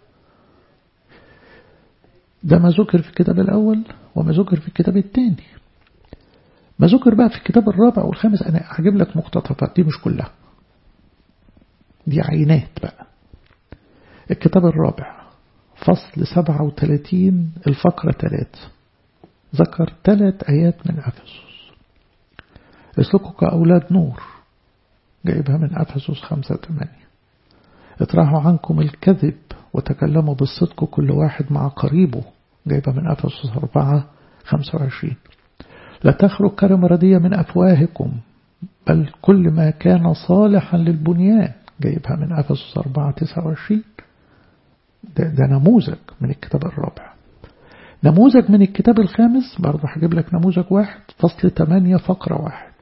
Speaker 1: ده ما ذكر في الكتاب الأول وما ذكر في الكتاب الثاني ما ذكر بقى في الكتاب الرابع والخامس أنا هجيب لك مقتطفات دي مش كلها دي عينات بقى الكتاب الرابع فصل 37 الفقرة 3 ذكر ثلاث آيات من أفسس اسلكوا كأولاد نور جايبها من أفسس 5 8 اطرحوا عنكم الكذب وتكلموا بالصدق كل واحد مع قريبه جايبها من أفسس 4 25 لا تخرج كلمة ردية من أفواهكم بل كل ما كان صالحا للبنيان جايبها من أفسس 4 29 ده, ده نموذج من الكتاب الرابع نموذج من الكتاب الخامس برضه هجيب لك نموذج واحد فصل 8 فقرة واحد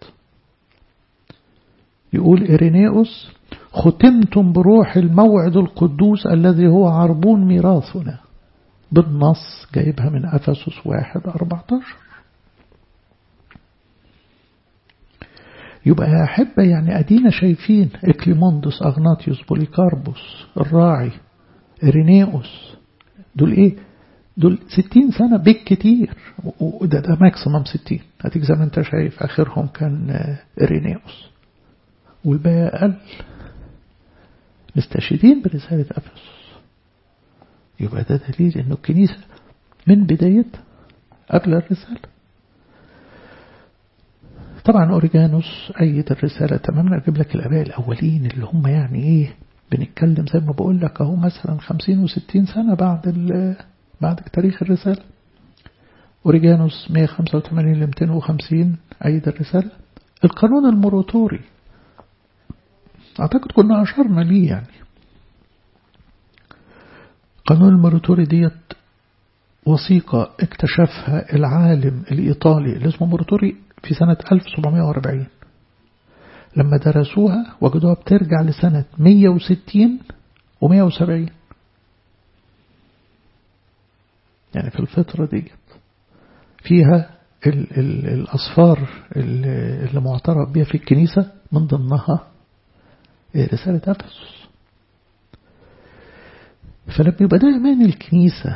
Speaker 1: يقول إيرينيوس ختمتم بروح الموعد القدوس الذي هو عربون ميراثنا بالنص جايبها من أفسس واحد 14 يبقى يا أحبة يعني أدينا شايفين إكليموندوس أغناطيوس بوليكاربوس الراعي إرينيوس دول إيه دول ستين سنة بالكتير وده ده ماكسيمم ستين هتيجي زي ما انت شايف آخرهم كان إرينيوس والباقي أقل مستشهدين برسالة أفسس يبقى ده دليل إنه الكنيسة من بدايتها قبل الرسالة طبعا أوريجانوس أيد الرسالة تماما أجيب لك الآباء الأولين اللي هم يعني إيه بنتكلم زي ما بقول لك أهو مثلا خمسين وستين سنة بعد بعد تاريخ الرسالة أوريجانوس 185 ل 250 أيد الرسالة القانون المروتوري أعتقد كنا أشرنا ليه يعني قانون المروتوري ديت وثيقة اكتشفها العالم الإيطالي اللي اسمه مروتوري في سنة 1740 لما درسوها وجدوها بترجع لسنة 160 و170 يعني في الفترة دي فيها ال ال الأصفار اللي معترف بها في الكنيسة من ضمنها رسالة أفسس فلما يبقى ده إيمان الكنيسة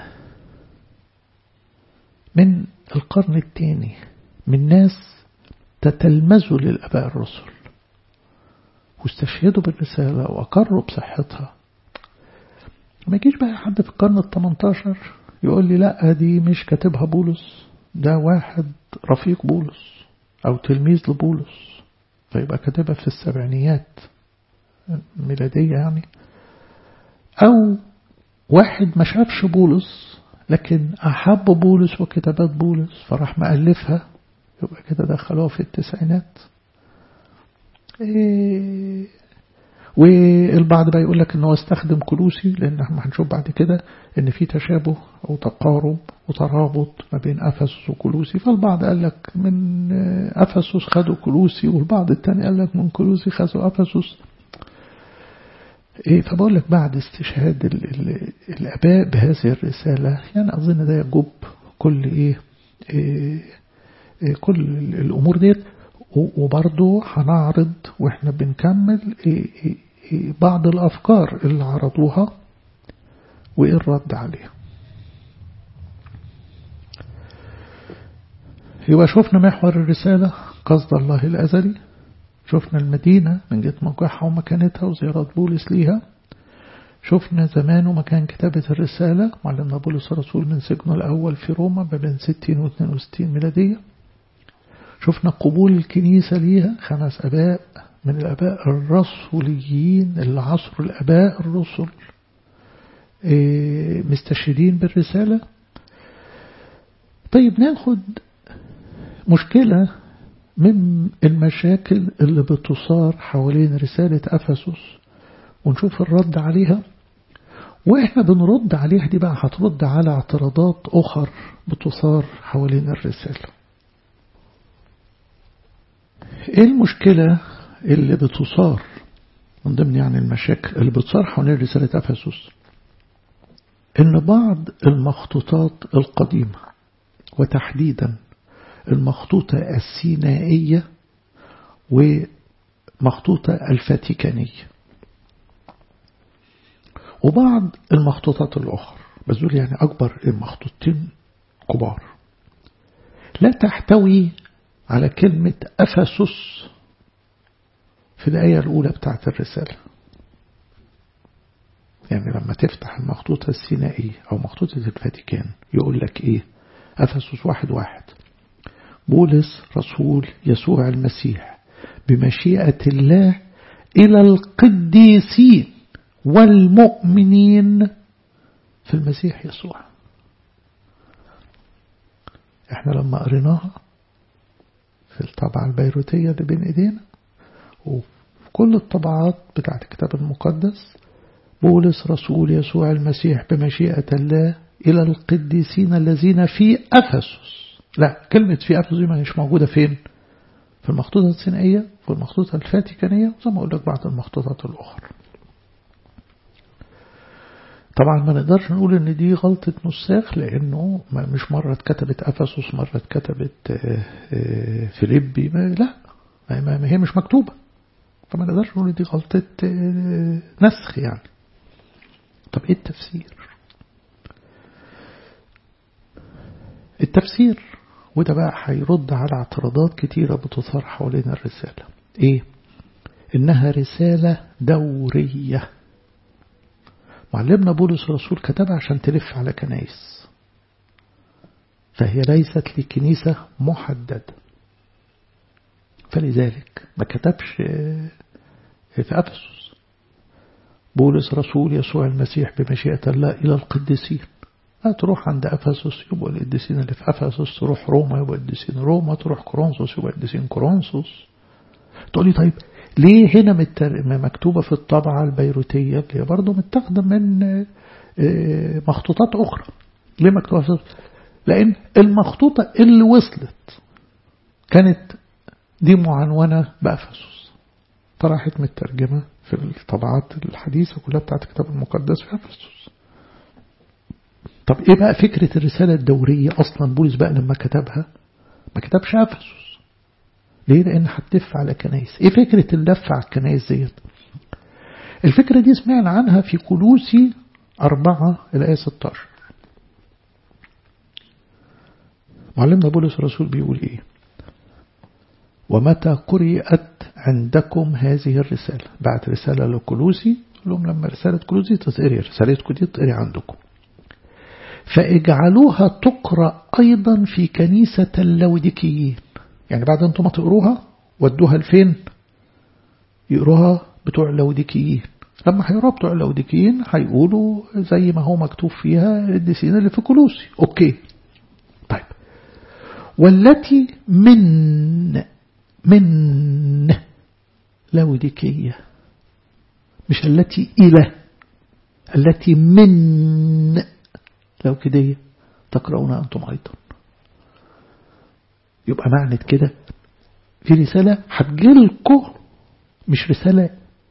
Speaker 1: من القرن الثاني من ناس تتلمذوا للأباء الرسل واستشهدوا بالرسالة وأقروا بصحتها ما يجيش بقى حد في القرن الثمنتاشر يقول لي لا دي مش كاتبها بولس ده واحد رفيق بولس أو تلميذ لبولس فيبقى كاتبها في السبعينيات ميلادية يعني أو واحد ما شافش بولس لكن أحب بولس وكتابات بولس فراح مألفها يبقى كده دخلوها في التسعينات إيه والبعض بقى يقول لك ان هو استخدم كلوسي لان احنا هنشوف بعد كده ان في تشابه او تقارب وترابط ما بين افسس وكلوسي فالبعض قال لك من افسس خدوا كلوسي والبعض الثاني قال لك من كلوسي خدوا افسس إيه فبقول لك بعد استشهاد ال ال الاباء بهذه الرساله يعني اظن ده يجب كل ايه, إيه, إيه كل الامور ديت وبرضه هنعرض واحنا بنكمل بعض الأفكار اللي عرضوها وإيه الرد عليها يبقى شفنا محور الرسالة قصد الله الأزلي شفنا المدينة من جهة موقعها ومكانتها وزيارات بولس ليها شفنا زمان ومكان كتابة الرسالة معلمنا بولس الرسول من سجنه الأول في روما ما بين 60 و 62 ميلادية شفنا قبول الكنيسة ليها خمس أباء من الأباء الرسوليين اللي عصروا الأباء الرسل مستشهدين بالرسالة طيب ناخد مشكلة من المشاكل اللي بتصار حوالين رسالة أفسس ونشوف الرد عليها وإحنا بنرد عليها دي بقى هترد على اعتراضات أخر بتصار حوالين الرسالة ايه المشكلة اللي بتصار من ضمن يعني المشاكل اللي بتصار حوالين رسالة أفسس إن بعض المخطوطات القديمة وتحديدا المخطوطة السينائية ومخطوطة الفاتيكانية وبعض المخطوطات الأخرى بس دول يعني أكبر المخطوطتين كبار لا تحتوي على كلمة أفسس في الآية الأولى بتاعت الرسالة يعني لما تفتح المخطوطة السينائية أو مخطوطة الفاتيكان يقول لك إيه أفسس واحد واحد بولس رسول يسوع المسيح بمشيئة الله إلى القديسين والمؤمنين في المسيح يسوع احنا لما قريناها في الطبعة البيروتية اللي بين ايدينا وفي كل الطبعات بتاعت الكتاب المقدس بولس رسول يسوع المسيح بمشيئة الله إلى القديسين الذين في أفسس لا كلمة في أفسس دي مش موجودة فين في المخطوطة السينائية في المخطوطة الفاتيكانية زي ما أقول لك بعض المخطوطات الأخرى طبعا ما نقدرش نقول ان دي غلطة نساخ لانه مش مرة اتكتبت افسس مرة اتكتبت فيليبي لا ما هي مش مكتوبة فما نقدرش نقول دي غلطة نسخ يعني طب ايه التفسير التفسير وده بقى هيرد على اعتراضات كتيرة بتثار حوالين الرسالة ايه انها رسالة دورية معلمنا بولس الرسول كتبها عشان تلف على كنايس فهي ليست لكنيسة محددة فلذلك ما كتبش في أفسس بولس رسول يسوع المسيح بمشيئة الله إلى القديسين تروح عند أفسس يبقى القديسين اللي في أفسس تروح روما يبقى القديسين روما تروح كورنثوس يبقى القديسين كورنثوس تقولي طيب ليه هنا مكتوبة في الطبعة البيروتية اللي هي برضه متاخدة من مخطوطات أخرى ليه مكتوبة في لأن المخطوطة اللي وصلت كانت دي معنونة بأفسس فراحت مترجمة في الطبعات الحديثة كلها بتاعت الكتاب المقدس في أفسس طب إيه بقى فكرة الرسالة الدورية أصلا بولس بقى لما كتبها ما كتبش أفسس ليه لأن هتلف على كنايس إيه فكرة اللف على الكنايس ديت الفكرة دي سمعنا عنها في كلوسي أربعة الآية 16 معلمنا بولس الرسول بيقول إيه ومتى قرئت عندكم هذه الرسالة بعد رسالة لكلوسي لهم لما رسالة كلوسي تتقري رسالتكم دي تتقري عندكم فاجعلوها تقرأ أيضا في كنيسة اللوديكيين يعني بعد أنتم ما تقروها ودوها لفين يقروها بتوع اللوديكيين لما هيقروها بتوع اللوديكيين هيقولوا زي ما هو مكتوب فيها الدسين اللي في كلوسي أوكي طيب والتي من من لوديكية مش التي إلى التي من لوديكية تقرؤونها أنتم أيضا يبقى معنى كده في رسالة هتجيلكم مش رسالة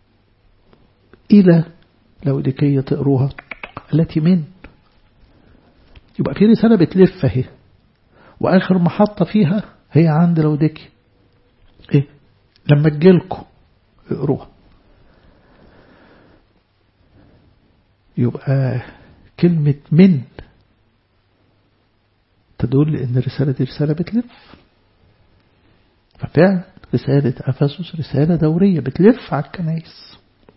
Speaker 1: إلى لوديكية تقروها التي من يبقى في رسالة بتلف اهي وآخر محطة فيها هي عند لوديكي إيه لما تجيلكم اقروها يبقى كلمة من تدل ان الرسالة دي رسالة بتلف ففعلا رسالة أفسس رسالة دورية بتلف على الكنايس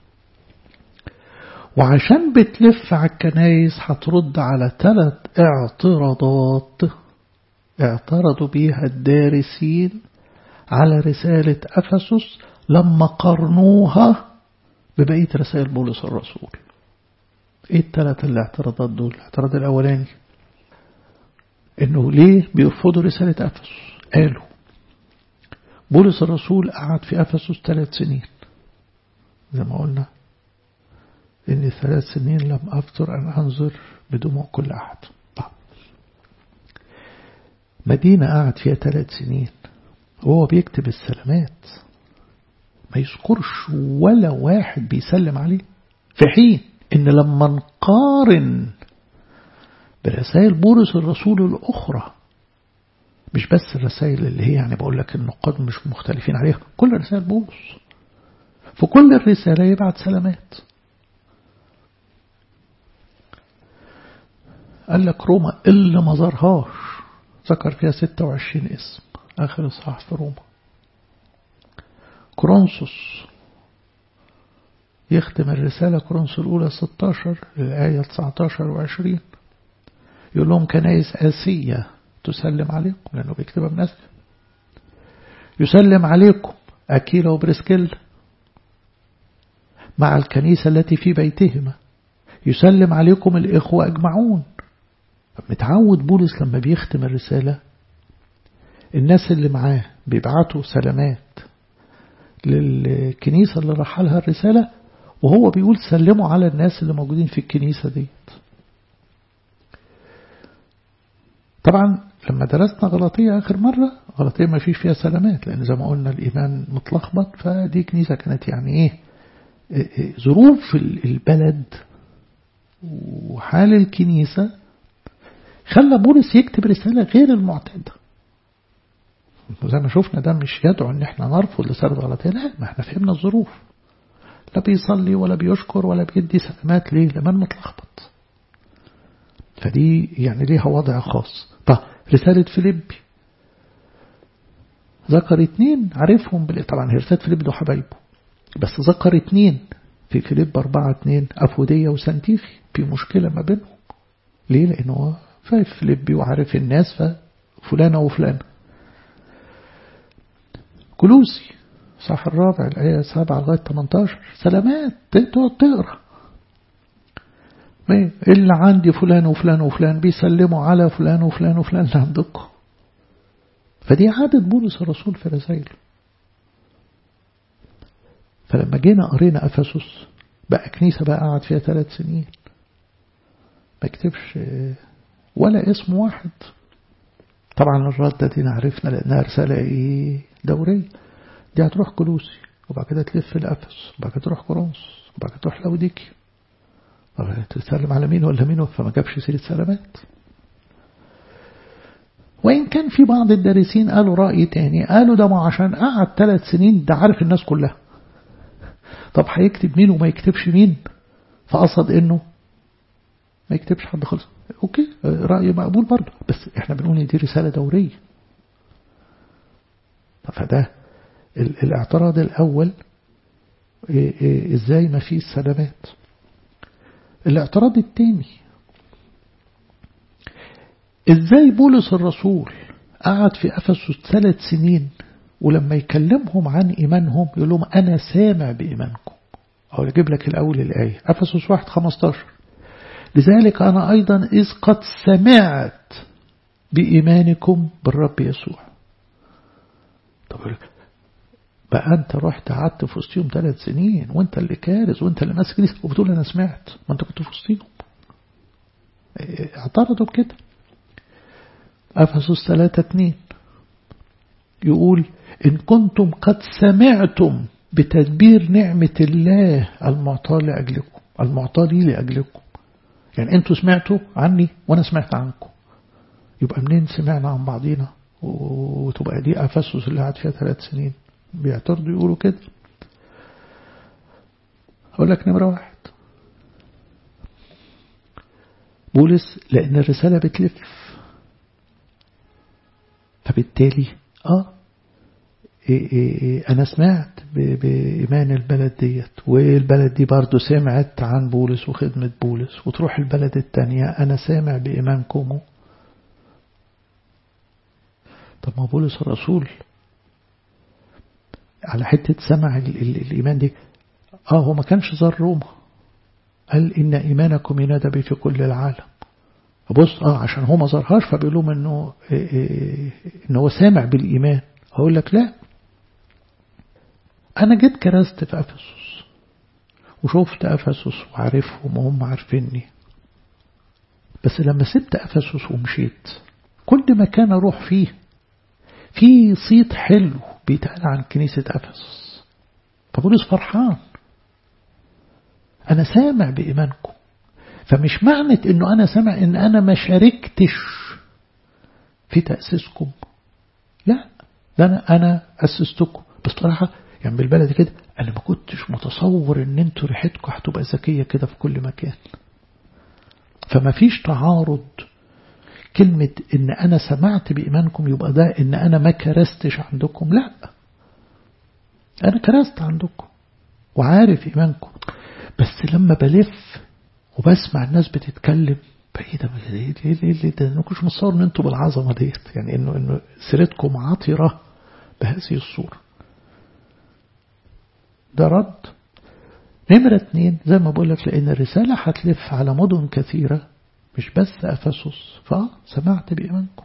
Speaker 1: وعشان بتلف على الكنايس هترد على ثلاث اعتراضات اعترضوا بيها الدارسين على رسالة أفسس لما قرنوها ببقية رسائل بولس الرسول ايه الثلاث الاعتراضات دول الاعتراض الاولاني انه ليه بيرفضوا رسالة أفسس قالوا بولس الرسول قعد في أفسس ثلاث سنين زي ما قلنا إن ثلاث سنين لم أفتر أن أنظر بدموع كل أحد مدينة قعد فيها ثلاث سنين وهو بيكتب السلامات ما يذكرش ولا واحد بيسلم عليه في حين إن لما نقارن برسائل بولس الرسول الأخرى مش بس الرسائل اللي هي يعني بقول لك النقاد مش مختلفين عليها كل رسائل بولس في كل الرسالة يبعت سلامات قال لك روما اللي ما زارهاش ذكر فيها 26 اسم آخر إصحاح في روما كورنثوس يختم الرسالة كورنثوس الأولى 16 الآية 19 و20 يقول لهم كنايس آسية تسلم عليكم لأنه بيكتبها بنفسه يسلم عليكم أكيلا وبرسكيل مع الكنيسة التي في بيتهما يسلم عليكم الإخوة أجمعون متعود بولس لما بيختم الرسالة الناس اللي معاه بيبعتوا سلامات للكنيسة اللي راح لها الرسالة وهو بيقول سلموا على الناس اللي موجودين في الكنيسة ديت طبعا لما درسنا غلطية آخر مرة غلطية ما فيش فيها سلامات لأن زي ما قلنا الإيمان متلخبط فدي كنيسة كانت يعني إيه ظروف البلد وحال الكنيسة خلى بولس يكتب رسالة غير المعتادة وزي ما شفنا ده مش يدعو ان احنا نرفض لسرد غلطية لا ما احنا فهمنا الظروف لا بيصلي ولا بيشكر ولا بيدي سلامات ليه لمن متلخبط فدي يعني ليها وضع خاص طب رسالة فيليبي ذكر اتنين عارفهم بال... طبعا هي رسالة فيليب دول حبايبه بس ذكر اتنين في فيليب أربعة اتنين أفودية وسنتيخي في مشكلة ما بينهم ليه لأنه هو فايف فيليبي وعارف الناس ففلانة وفلانة كلوسي صح الرابع الآية 7 لغاية 18 سلامات تقعد تقرأ اللي عندي فلان وفلان وفلان بيسلموا على فلان وفلان وفلان اللي عندكم فدي عادة بولس الرسول في رسائله فلما جينا قرينا أفسس بقى كنيسة بقى قعد فيها ثلاث سنين ما كتبش ولا اسم واحد طبعا الرد دي عرفنا لأنها رسالة إيه دورية دي هتروح كلوسي وبعد كده تلف لأفس وبعد كده تروح كورنثوس وبعد كده تروح لأوديكي تسلم على مين ولا مين فما جابش سيرة سلامات وإن كان في بعض الدارسين قالوا رأي تاني قالوا ده ما عشان قعد ثلاث سنين ده عارف الناس كلها طب هيكتب مين وما يكتبش مين فقصد انه ما يكتبش حد خالص اوكي رأي مقبول برضه بس احنا بنقول دي رسالة دورية فده الاعتراض الأول ازاي ما فيه سلامات الاعتراض الثاني ازاي بولس الرسول قعد في أفسس ثلاث سنين ولما يكلمهم عن إيمانهم يقول لهم أنا سامع بإيمانكم أو أجيب لك الأول الآية أفسس واحد خمستاشر لذلك أنا أيضا إذ قد سمعت بإيمانكم بالرب يسوع طب بقى أنت رحت قعدت في وسطهم ثلاث سنين وأنت اللي كارز وأنت اللي ماسك لسه وبتقول أنا سمعت ما أنت كنت في وسطهم اعترضوا بكده أفسس ثلاثة اتنين يقول إن كنتم قد سمعتم بتدبير نعمة الله المعطاة لأجلكم المعطاة لي لأجلكم يعني أنتوا سمعتوا عني وأنا سمعت عنكم يبقى منين سمعنا عن بعضينا وتبقى دي أفسس اللي قعد فيها ثلاث سنين بيعترضوا يقولوا كده أقول لك نمرة واحد بولس لأن الرسالة بتلف فبالتالي آه إيه إيه إيه أنا سمعت بإيمان البلد ديت والبلد دي برضو سمعت عن بولس وخدمة بولس وتروح البلد التانية أنا سامع بإيمانكم طب ما بولس الرسول على حتة سمع ال ال الإيمان دي آه هو ما كانش زار روما قال إن إيمانكم ينادى بي في كل العالم بص آه عشان هو ما زارهاش فبيقول لهم إنه إيه إيه إن هو سامع بالإيمان هقول لك لا أنا جيت كرست في أفسس وشفت أفسس وعارفهم وهم عارفيني بس لما سبت أفسس ومشيت كل مكان أروح فيه في صيت حلو بيتقال عن كنيسة أفسس فبولس فرحان أنا سامع بإيمانكم فمش معنى إنه أنا سامع إن أنا ما شاركتش في تأسيسكم لا ده أنا أنا أسستكم بس بصراحة يعني بالبلد كده أنا ما كنتش متصور إن أنتوا ريحتكم هتبقى ذكية كده في كل مكان فما فيش تعارض كلمة إن أنا سمعت بإيمانكم يبقى ده إن أنا ما كرستش عندكم لا أنا كرست عندكم وعارف إيمانكم بس لما بلف وبسمع الناس بتتكلم ايه ده ايه ايه ايه ده انا كنتش متصور ان انتوا بالعظمه ديت يعني انه انه سيرتكم عطره بهذه الصوره ده رد نمرة اتنين زي ما بقول لك لأن الرسالة هتلف على مدن كثيرة مش بس أفسس فسمعت بإيمانكم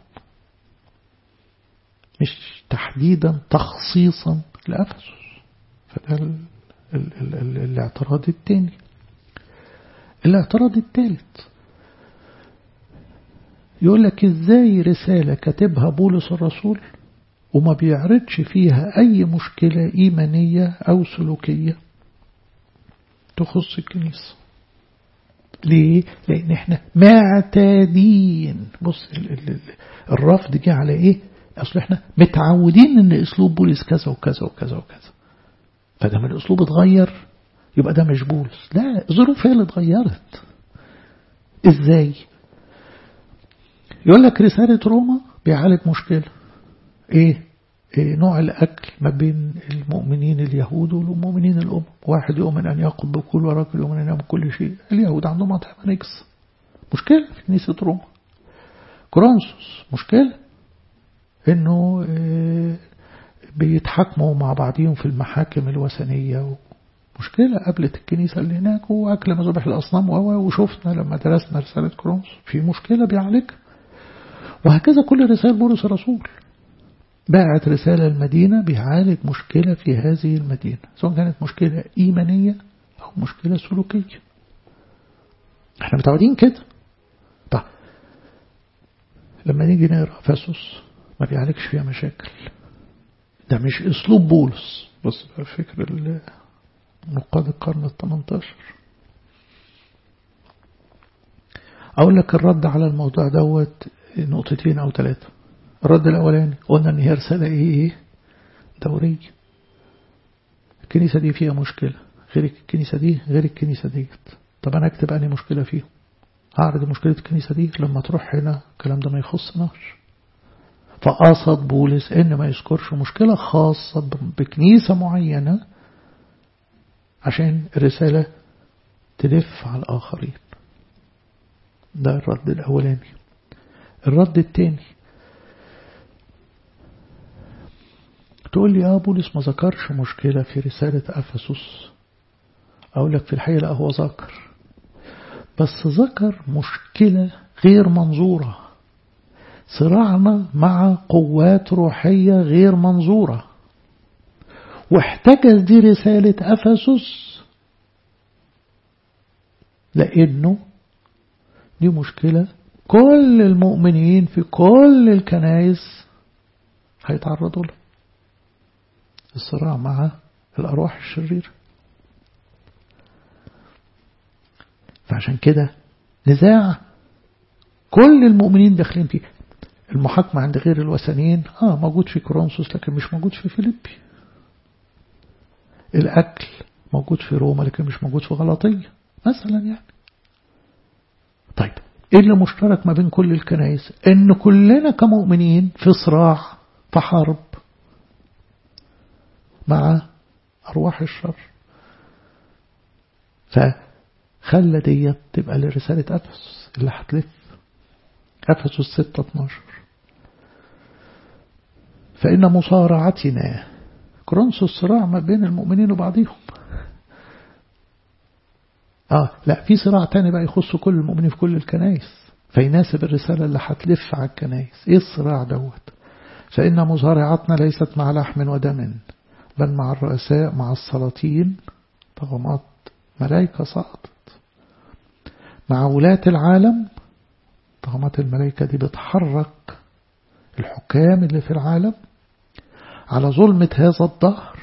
Speaker 1: مش تحديدا تخصيصا لأفسس فده ال ال ال ال الاعتراض الثاني الاعتراض الثالث يقول لك ازاي رسالة كاتبها بولس الرسول وما بيعرضش فيها أي مشكلة إيمانية أو سلوكية تخص الكنيسة ليه؟ لأن احنا معتادين بص ال ال ال الرفض جه على ايه؟ أصل إحنا متعودين إن أسلوب بولس كذا وكذا وكذا وكذا فده من الأسلوب اتغير يبقى ده مش بولس لا الظروف هي اللي اتغيرت إزاي يقول لك رسالة روما بيعالج مشكلة إيه إيه نوع الأكل ما بين المؤمنين اليهود والمؤمنين الأم واحد يؤمن أن يأخذ بكل وراجل يؤمن أن يأكل كل شيء اليهود عندهم أطعمة نجس مشكلة في كنيسة روما كورنثوس مشكلة إنه إيه بيتحاكموا مع بعضهم في المحاكم الوثنية مشكلة قابلت الكنيسة اللي هناك وأكل مذبح الأصنام وشفنا لما درسنا رسالة كورنثوس في مشكلة بيعالجها وهكذا كل رسائل بولس الرسول باعت رسالة المدينة بيعالج مشكلة في هذه المدينة سواء كانت مشكلة إيمانية أو مشكلة سلوكية احنا متعودين كده طيب لما نيجي نقرأ فاسوس ما بيعالجش فيها مشاكل ده مش أسلوب بولس بص فكر نقاد القرن الثمنتاشر أقول لك الرد على الموضوع دوت نقطتين أو ثلاثة الرد الأولاني قلنا إن هي رسالة إيه إيه دورية الكنيسة دي فيها مشكلة غير الكنيسة دي غير الكنيسة ديت طب أنا أكتب أني مشكلة فيهم أعرض مشكلة الكنيسة دي لما تروح هنا الكلام ده ما يخصناش فقصد بولس إن ما يذكرش مشكلة خاصة بكنيسة معينة عشان الرسالة تلف على الآخرين ده الرد الأولاني الرد الثاني تقول لي اه بولس ما ذكرش مشكلة في رسالة أفسس أقول لك في الحقيقة لا هو ذكر بس ذكر مشكلة غير منظورة صراعنا مع قوات روحية غير منظورة واحتجز دي رسالة أفسس لأنه دي مشكلة كل المؤمنين في كل الكنائس هيتعرضوا له الصراع مع الأرواح الشريرة فعشان كده نزاع كل المؤمنين داخلين فيه المحاكمة عند غير الوثنيين اه موجود في كورنثوس لكن مش موجود في فيليبي الأكل موجود في روما لكن مش موجود في غلطية مثلا يعني طيب ايه اللي مشترك ما بين كل الكنائس ان كلنا كمؤمنين في صراع في حرب مع أرواح الشر فخلى ديت تبقى لرسالة أفسس اللي هتلف أفسس 6 12 فإن مصارعتنا كرونس الصراع ما بين المؤمنين وبعضهم آه لا في صراع تاني بقى يخص كل المؤمنين في كل الكنائس فيناسب الرسالة اللي هتلف على الكنائس ايه الصراع دوت فإن مصارعتنا ليست مع لحم ودم بل مع الرؤساء مع السلاطين طغمات ملائكة سقطت مع ولاة العالم طغمات الملائكة دي بتحرك الحكام اللي في العالم على ظلمة هذا الدهر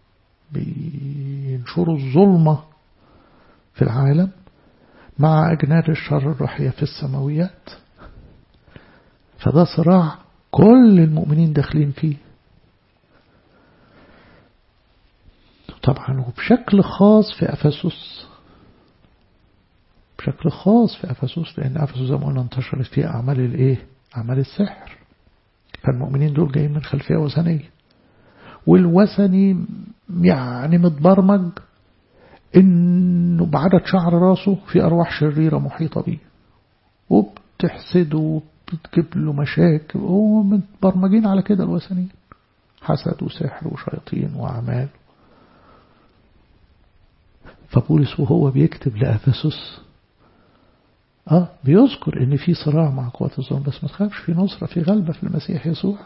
Speaker 1: بينشروا الظلمة في العالم مع أجناد الشر الروحية في السماويات فده صراع كل المؤمنين داخلين فيه طبعا وبشكل خاص في أفسس بشكل خاص في أفسس لأن أفسس زي ما قلنا انتشرت فيها أعمال الإيه؟ أعمال السحر فالمؤمنين دول جايين من خلفية وثنية والوثني يعني متبرمج إنه بعدد شعر راسه في أرواح شريرة محيطة بيه وبتحسده وبتجيب له مشاكل ومتبرمجين على كده الوثنيين حسد وسحر وشياطين وأعمال فبولس وهو بيكتب لأفسس اه بيذكر ان في صراع مع قوات الظلم بس ما تخافش في نصرة في غلبة في المسيح يسوع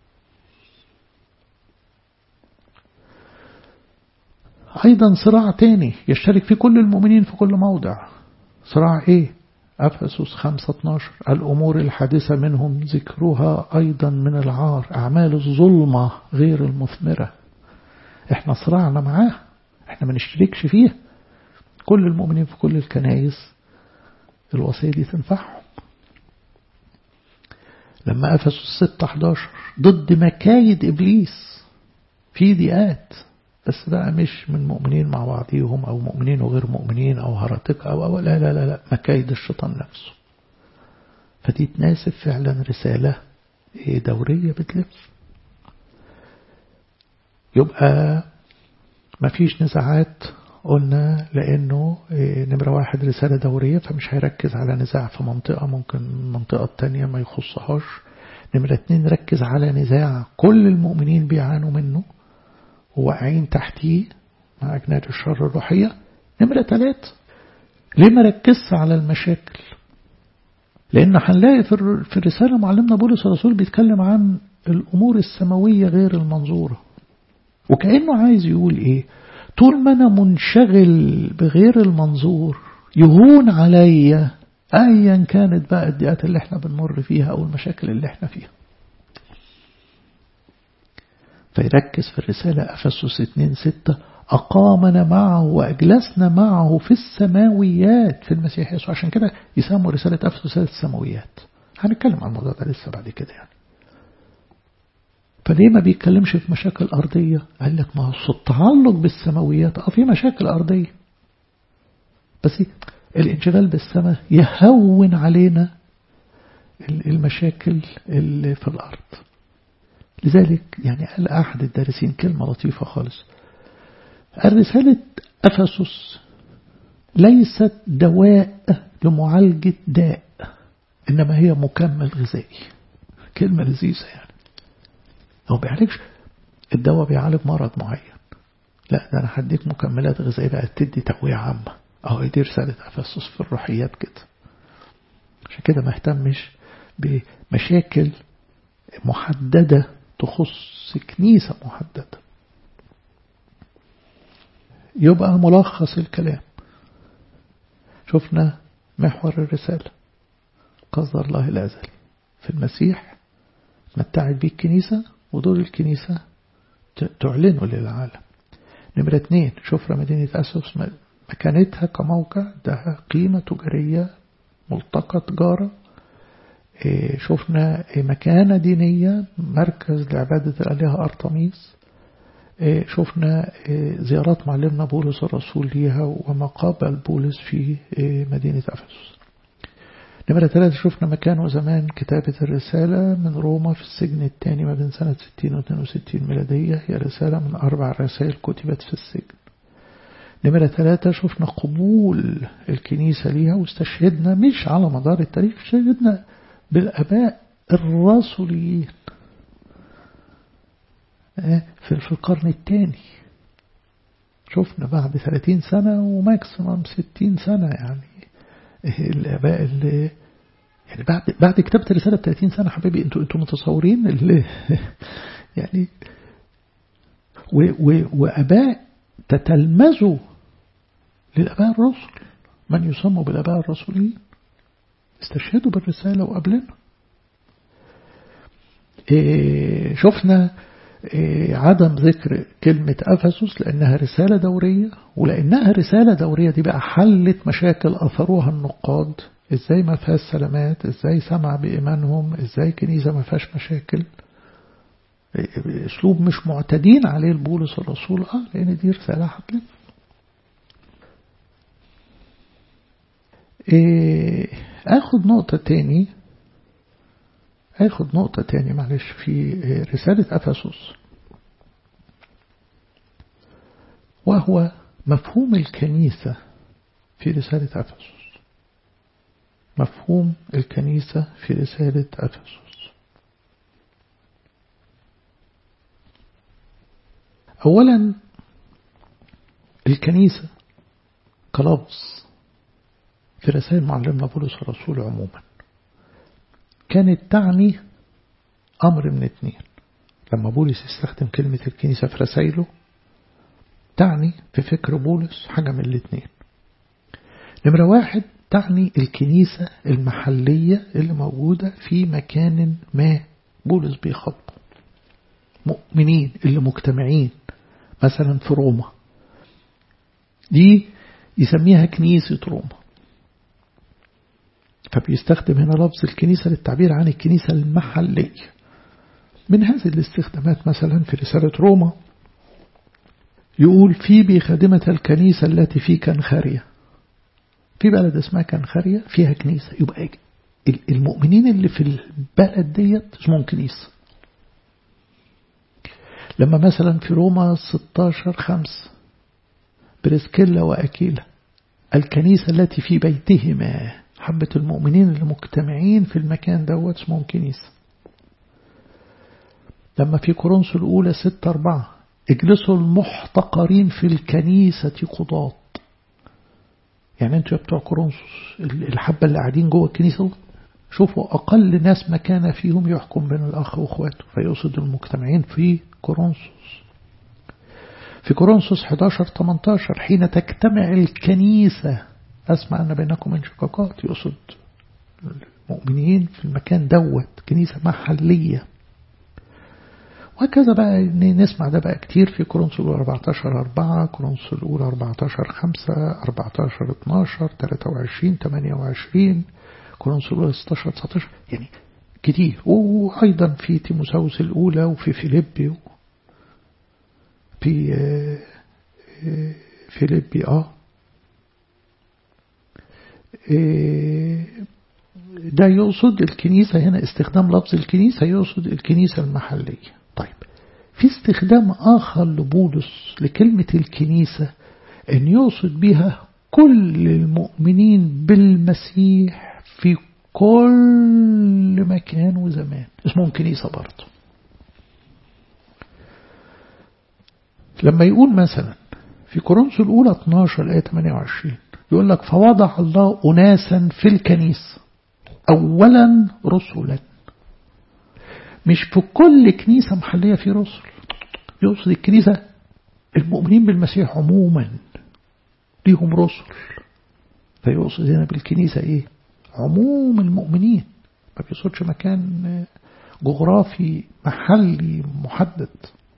Speaker 1: أيضا صراع تاني يشترك فيه كل المؤمنين في كل موضع صراع إيه أفسس 5 12 الأمور الحادثة منهم ذكرها أيضا من العار أعمال الظلمة غير المثمرة إحنا صراعنا معاه إحنا ما نشتركش فيه كل المؤمنين في كل الكنائس الوصية دي تنفعهم لما أفسس 6 11 ضد مكايد إبليس في ضيقات بس بقى مش من مؤمنين مع بعضيهم أو مؤمنين وغير مؤمنين أو هرطقة أو, أو لا لا لا لا مكايد الشيطان نفسه فدي تناسب فعلا رسالة دورية بتلف يبقى ما فيش نزاعات قلنا لأنه نمرة واحد رسالة دورية فمش هيركز على نزاع في منطقة ممكن المنطقة التانية ما يخصهاش نمرة اتنين ركز على نزاع كل المؤمنين بيعانوا منه وواقعين تحتيه مع أجناد الشر الروحية نمرة تلاتة ليه ما ركزش على المشاكل لأن هنلاقي في الرسالة معلمنا بولس الرسول بيتكلم عن الأمور السماوية غير المنظورة وكأنه عايز يقول إيه طول ما أنا منشغل بغير المنظور يهون عليا أيا كانت بقى الدقات اللي احنا بنمر فيها أو المشاكل اللي احنا فيها فيركز في الرسالة أفسس 2 6 أقامنا معه وأجلسنا معه في السماويات في المسيح يسوع عشان كده يسموا رسالة أفسس رسالة السماويات هنتكلم عن الموضوع ده لسه بعد كده يعني فليه ما بيتكلمش في مشاكل أرضية قال لك ما هو التعلق بالسماويات اه في مشاكل أرضية بس الانشغال بالسماء يهون علينا المشاكل اللي في الأرض لذلك يعني قال أحد الدارسين كلمة لطيفة خالص الرسالة أفسس ليست دواء لمعالجة داء إنما هي مكمل غذائي كلمة لذيذة يعني هو بيعالجش الدواء بيعالج مرض معين لا ده أنا هديك مكملات غذائية بقى تدي تقوية عامة أهو دي رسالة أفسس في الروحيات كده عشان كده ما اهتمش بمشاكل محددة تخص كنيسة محددة يبقى ملخص الكلام شفنا محور الرسالة قصد الله الأزلي في المسيح متعت بيه الكنيسة ودور الكنيسة تعلنه للعالم نمرة اتنين شفنا مدينة أسوس مكانتها كموقع ده قيمة تجارية ملتقى تجارة شفنا مكانة دينية مركز لعبادة الآلهة أرطميس شفنا زيارات معلمنا بولس الرسول ليها ومقابل بولس في مدينة أفسس نمرة ثلاثة شفنا مكان وزمان كتابة الرسالة من روما في السجن الثاني ما بين سنة 60 و 62 ميلادية هي رسالة من أربع رسائل كتبت في السجن نمرة ثلاثة شفنا قبول الكنيسة ليها واستشهدنا مش على مدار التاريخ شهدنا بالأباء الرسوليين في القرن الثاني شفنا بعد 30 سنة وماكسيمم 60 سنة يعني الآباء اللي يعني بعد بعد كتابة الرسالة ب 30 سنة حبيبي انتوا انتوا متصورين اللي يعني و و وآباء تتلمذوا للآباء الرسل من يسموا بالآباء الرسوليين استشهدوا بالرسالة وقبلنا إيه شفنا إيه عدم ذكر كلمة أفسس لأنها رسالة دورية ولأنها رسالة دورية دي بقى حلت مشاكل أثروها النقاد إزاي ما فيهاش سلامات إزاي سمع بإيمانهم إزاي كنيسة ما فيهاش مشاكل أسلوب مش معتدين عليه البولس الرسول آه لأن دي رسالة هتلف إيه أخذ نقطة تاني هاخد نقطة تاني معلش في رسالة أفسس وهو مفهوم الكنيسة في رسالة أفسس مفهوم الكنيسة في رسالة أفسس أولا الكنيسة كلفظ في رسائل معلمنا بولس الرسول عموما كانت تعني أمر من اتنين لما بولس يستخدم كلمة الكنيسة في رسائله تعني في فكر بولس حاجة من الاتنين نمرة واحد تعني الكنيسة المحلية اللي موجودة في مكان ما بولس بيخطب مؤمنين اللي مجتمعين مثلا في روما دي يسميها كنيسة روما فبيستخدم هنا لفظ الكنيسة للتعبير عن الكنيسة المحلية من هذه الاستخدامات مثلا في رسالة روما يقول في خادمة الكنيسة التي في كنخارية في بلد اسمها كنخارية فيها كنيسة يبقى المؤمنين اللي في البلد ديت اسمهم كنيسة لما مثلا في روما 16 خمس بريسكيلا وأكيلا الكنيسة التي في بيتهما حبة المؤمنين اللي مجتمعين في المكان دوت اسمهم كنيسة لما في كورنثوس الأولى ستة أربعة اجلسوا المحتقرين في الكنيسة قضاة يعني انتوا يا بتوع كورنثوس الحبة اللي قاعدين جوه الكنيسة شوفوا أقل ناس مكان فيهم يحكم بين الأخ وأخواته فيقصد المجتمعين في كورنثوس في كورنثوس 11 18 حين تجتمع الكنيسة أسمع أن بينكم انشقاقات يقصد المؤمنين في المكان دوت كنيسة محلية وهكذا بقى نسمع ده بقى كتير في كورنثوس الأولى 14 4 كورنثوس الأولى 14 5 14 12 23 28 كورنثوس الأولى 16 19 يعني كتير وأيضا في تيموساوس الأولى وفي فيليبي في فيليبي اه ده يقصد الكنيسة هنا استخدام لفظ الكنيسة يقصد الكنيسة المحلية طيب في استخدام آخر لبولس لكلمة الكنيسة أن يقصد بها كل المؤمنين بالمسيح في كل مكان وزمان اسمهم كنيسة برضه لما يقول مثلا في كورنثوس الأولى 12 الآية 28 يقول لك فوضع الله أناسا في الكنيسة أولا رسلا مش في كل كنيسة محلية في رسل يقصد الكنيسة المؤمنين بالمسيح عموما ليهم رسل فيقصد هنا بالكنيسة ايه عموم المؤمنين ما بيقصدش مكان جغرافي محلي محدد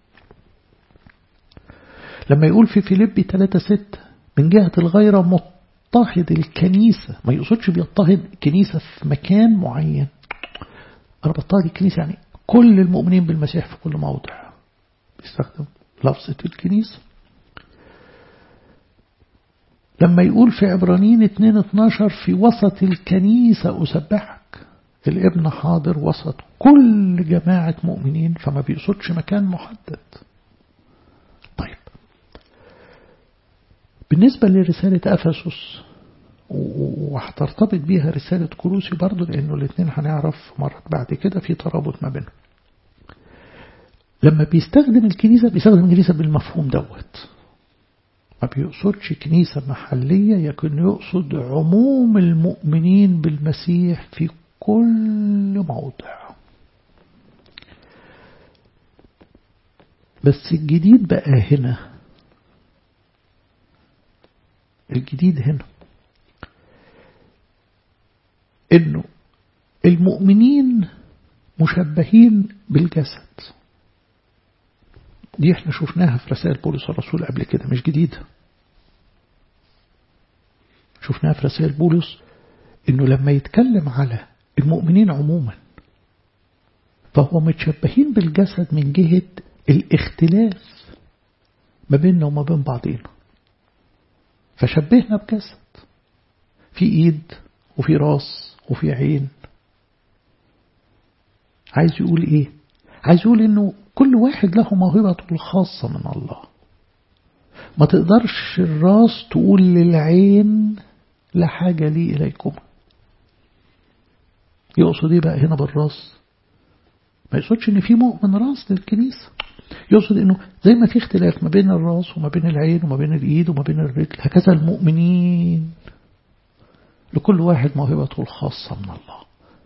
Speaker 1: لما يقول في فيليبي 3 6 من جهة الغيرة مضطهد الكنيسة ما يقصدش بيضطهد كنيسة في مكان معين أنا بضطهد الكنيسة يعني كل المؤمنين بالمسيح في كل موضع بيستخدم لفظة الكنيسة لما يقول في عبرانيين 2 12 في وسط الكنيسة أسبحك الابن حاضر وسط كل جماعة مؤمنين فما بيقصدش مكان محدد طيب بالنسبة لرسالة أفسس وهترتبط بيها رسالة كروسي برضو لأنه الاثنين هنعرف مرة بعد كده في ترابط ما بينهم لما بيستخدم الكنيسة بيستخدم الكنيسة بالمفهوم دوت ما بيقصدش كنيسة محلية لكن يقصد عموم المؤمنين بالمسيح في كل موضع بس الجديد بقى هنا الجديد هنا انه المؤمنين مشبهين بالجسد دي احنا شفناها في رسائل بولس الرسول قبل كده مش جديدة شفناها في رسائل بولس انه لما يتكلم على المؤمنين عموما فهو متشبهين بالجسد من جهة الاختلاف ما بيننا وما بين بعضنا فشبهنا بجسد في ايد وفي راس وفي عين عايز يقول ايه عايز يقول انه كل واحد له موهبته الخاصة من الله ما تقدرش الراس تقول للعين لا حاجة لي إليكم يقصد ايه بقى هنا بالراس ما يقصدش ان في مؤمن راس للكنيسة يقصد انه زي ما في اختلاف ما بين الراس وما بين العين وما بين الايد وما بين الرجل هكذا المؤمنين لكل واحد موهبته الخاصة من الله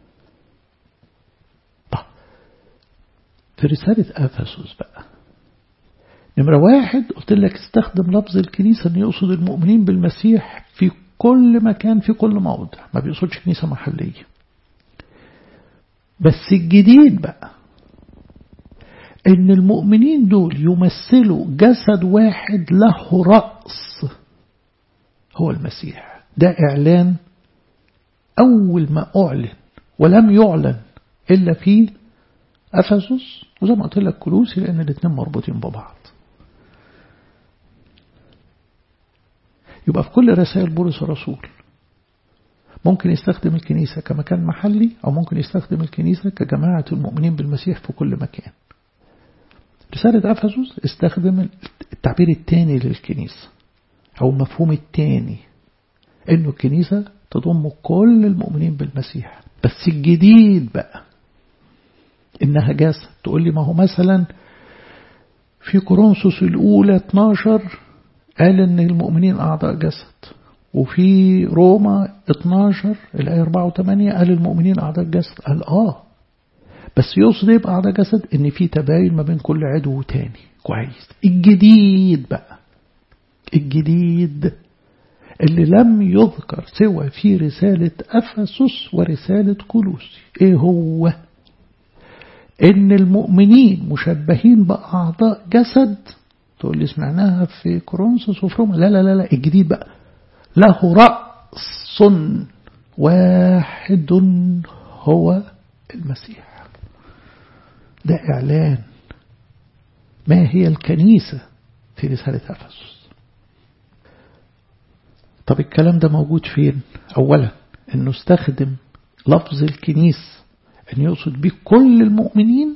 Speaker 1: طب في رسالة أفسس بقى نمرة واحد قلت لك استخدم لفظ الكنيسة أن يقصد المؤمنين بالمسيح في كل مكان في كل موضع ما بيقصدش كنيسة محلية بس الجديد بقى ان المؤمنين دول يمثلوا جسد واحد له رأس هو المسيح ده إعلان أول ما أعلن ولم يعلن إلا في أفسس وزي ما قلت لك كلوسي لأن الاثنين مربوطين ببعض يبقى في كل رسائل بولس الرسول ممكن يستخدم الكنيسة كمكان محلي أو ممكن يستخدم الكنيسة كجماعة المؤمنين بالمسيح في كل مكان رسالة أفسس استخدم التعبير الثاني للكنيسة أو المفهوم الثاني إنه الكنيسة تضم كل المؤمنين بالمسيح بس الجديد بقى إنها جسد تقول لي ما هو مثلا في كورنثوس الأولى 12 قال إن المؤمنين أعضاء جسد وفي روما 12 الآية 4 و8 قال المؤمنين أعضاء جسد قال آه بس يقصد يبقى أعضاء جسد إن في تباين ما بين كل عدو وتاني كويس الجديد بقى الجديد اللي لم يذكر سوى في رسالة أفسس ورسالة كولوسي إيه هو إن المؤمنين مشبهين بأعضاء جسد تقول لي سمعناها في كورنثوس وفي روما لا لا لا لا الجديد بقى له رأس واحد هو المسيح ده إعلان ما هي الكنيسة في رسالة أفسس طب الكلام ده موجود فين أولا أنه استخدم لفظ الكنيس أن يقصد به كل المؤمنين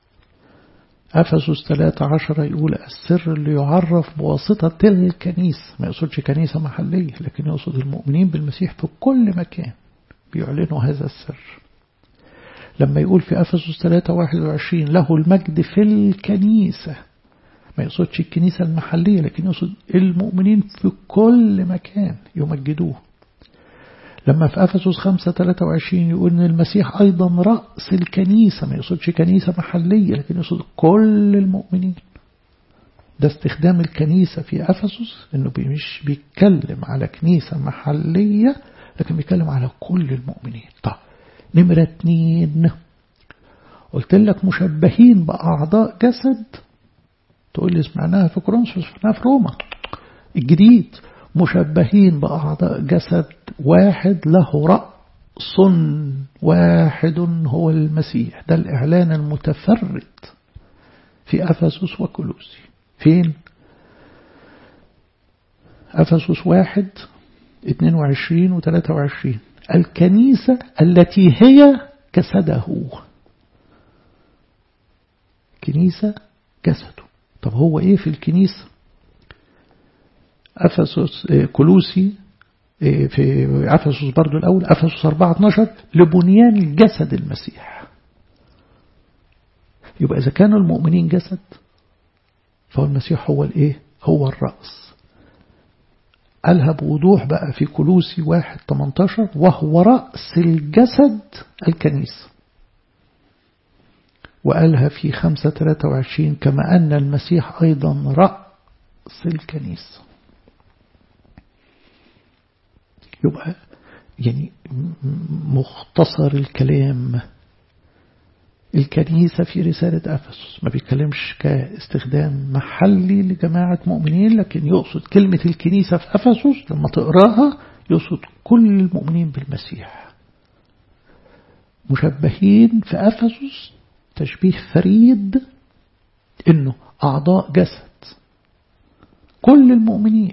Speaker 1: أفسس 13 يقول السر اللي يعرف بواسطة الكنيسة ما يقصدش كنيسة محلية لكن يقصد المؤمنين بالمسيح في كل مكان بيعلنوا هذا السر لما يقول في أفسس 3 21 له المجد في الكنيسة ما يقصدش الكنيسة المحلية لكن يقصد المؤمنين في كل مكان يمجدوه لما في أفسس 5 23 يقول أن المسيح أيضا رأس الكنيسة ما يقصدش كنيسة محلية لكن يقصد كل المؤمنين ده استخدام الكنيسة في أفسس أنه مش بيتكلم على كنيسة محلية لكن بيتكلم على كل المؤمنين طب نمرة اتنين قلت لك مشبهين بأعضاء جسد تقول لي سمعناها في كورنثوس سمعناها في روما الجديد مشبهين بأعضاء جسد واحد له رأس واحد هو المسيح ده الإعلان المتفرد في أفسس وكلوسي فين أفسس واحد 22 و 23 الكنيسة التي هي جسده كنيسة جسده طب هو ايه في الكنيسة أفسس كلوسي في أفسس برضو الأول أفسس 4 12 لبنيان جسد المسيح يبقى إذا كانوا المؤمنين جسد فهو المسيح هو الإيه هو الرأس قالها بوضوح بقى في كلوسي 1 18 وهو رأس الجسد الكنيسة وقالها في 5 23 كما أن المسيح أيضا رأس الكنيسة يبقى يعني مختصر الكلام الكنيسة في رسالة أفسس ما بيتكلمش كاستخدام محلي لجماعة مؤمنين لكن يقصد كلمة الكنيسة في أفسس لما تقراها يقصد كل المؤمنين بالمسيح مشبهين في أفسس تشبيه فريد إنه أعضاء جسد كل المؤمنين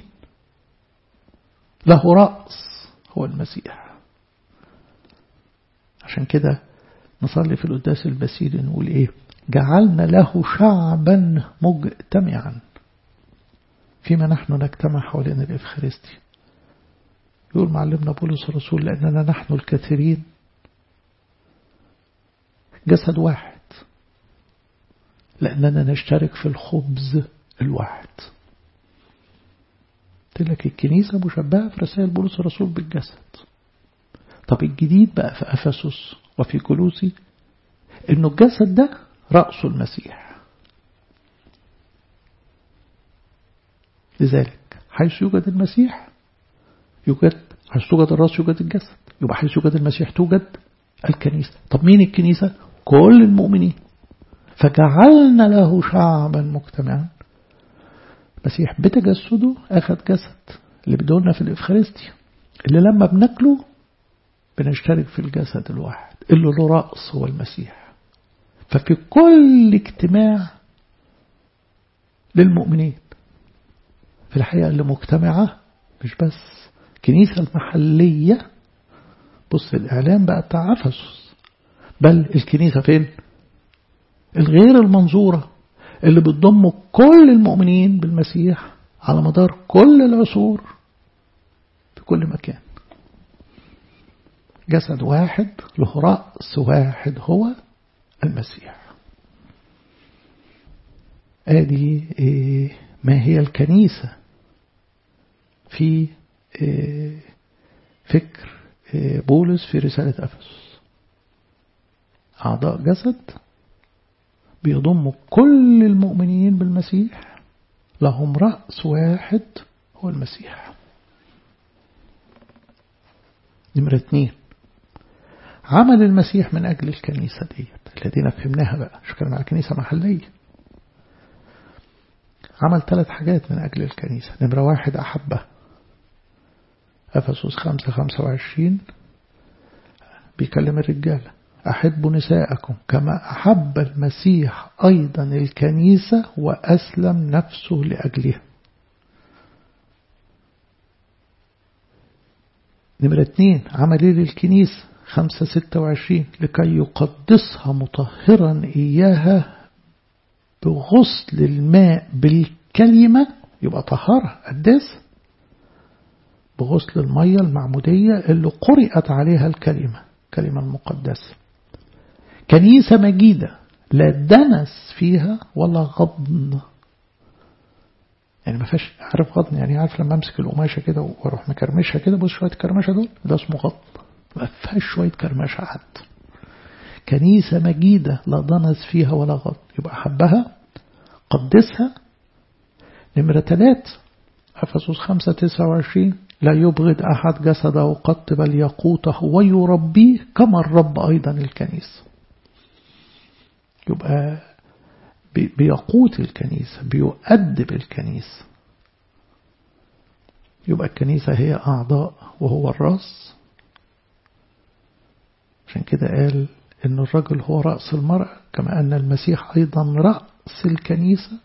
Speaker 1: له رأس هو المسيح عشان كده نصلي في القداس البسيط نقول ايه جعلنا له شعبا مجتمعا فيما نحن نجتمع حوالين الإفخارستي يقول معلمنا بولس الرسول لأننا نحن الكثيرين جسد واحد لأننا نشترك في الخبز الواحد قلت لك الكنيسة مشبهة في رسائل بولس الرسول بالجسد طب الجديد بقى في أفسس وفي كلوسي إنه الجسد ده رأس المسيح لذلك حيث يوجد المسيح يوجد حيث توجد الرأس يوجد الجسد يبقى حيث يوجد المسيح توجد الكنيسة طب مين الكنيسة كل المؤمنين فجعلنا له شعبا مجتمعا المسيح بتجسده أخذ جسد اللي بدولنا في الإفخارستيا اللي لما بناكله بنشترك في الجسد الواحد اللي له رأس هو المسيح ففي كل اجتماع للمؤمنين في الحقيقة اللي مجتمعة مش بس كنيسة المحلية بص الإعلام بقى بتاع أفسس بل الكنيسة فين الغير المنظورة اللي بتضم كل المؤمنين بالمسيح على مدار كل العصور في كل مكان جسد واحد له رأس واحد هو المسيح ادي ما هي الكنيسة في فكر بولس في رسالة أفسس أعضاء جسد بيضم كل المؤمنين بالمسيح لهم رأس واحد هو المسيح نمرة اثنين عمل المسيح من أجل الكنيسة ديت الذين فهمناها بقى مش كلام على كنيسة محلية عمل ثلاث حاجات من أجل الكنيسة نمرة واحد أحبه أفسس خمسة خمسة وعشرين بيكلم الرجالة أحبوا نساءكم كما أحب المسيح أيضا الكنيسة وأسلم نفسه لأجلها نمرة اتنين عمل ايه للكنيسة خمسة ستة وعشرين لكي يقدسها مطهرا إياها بغسل الماء بالكلمة يبقى طهارة قداسة بغسل المية المعمودية اللي قرئت عليها الكلمة كلمة المقدسة كنيسة مجيدة لا دنس فيها ولا غضن يعني ما فيهاش عارف غضن يعني عارف لما امسك القماشه كده واروح مكرمشها كده بص شويه كرمشه دول ده اسمه غضن ما فيهاش شويه كرمشه حد كنيسة مجيدة لا دنس فيها ولا غضن يبقى حبها قدسها نمرة ثلاث أفسس خمسة تسعة وعشرين لا يبغض أحد جسده قط بل يقوته ويربيه كما الرب أيضا الكنيسة يبقى بيقوت الكنيسة بيؤدب الكنيسة يبقى الكنيسة هي أعضاء وهو الرأس عشان كده قال إن الرجل هو رأس المرأة كما أن المسيح أيضا رأس الكنيسة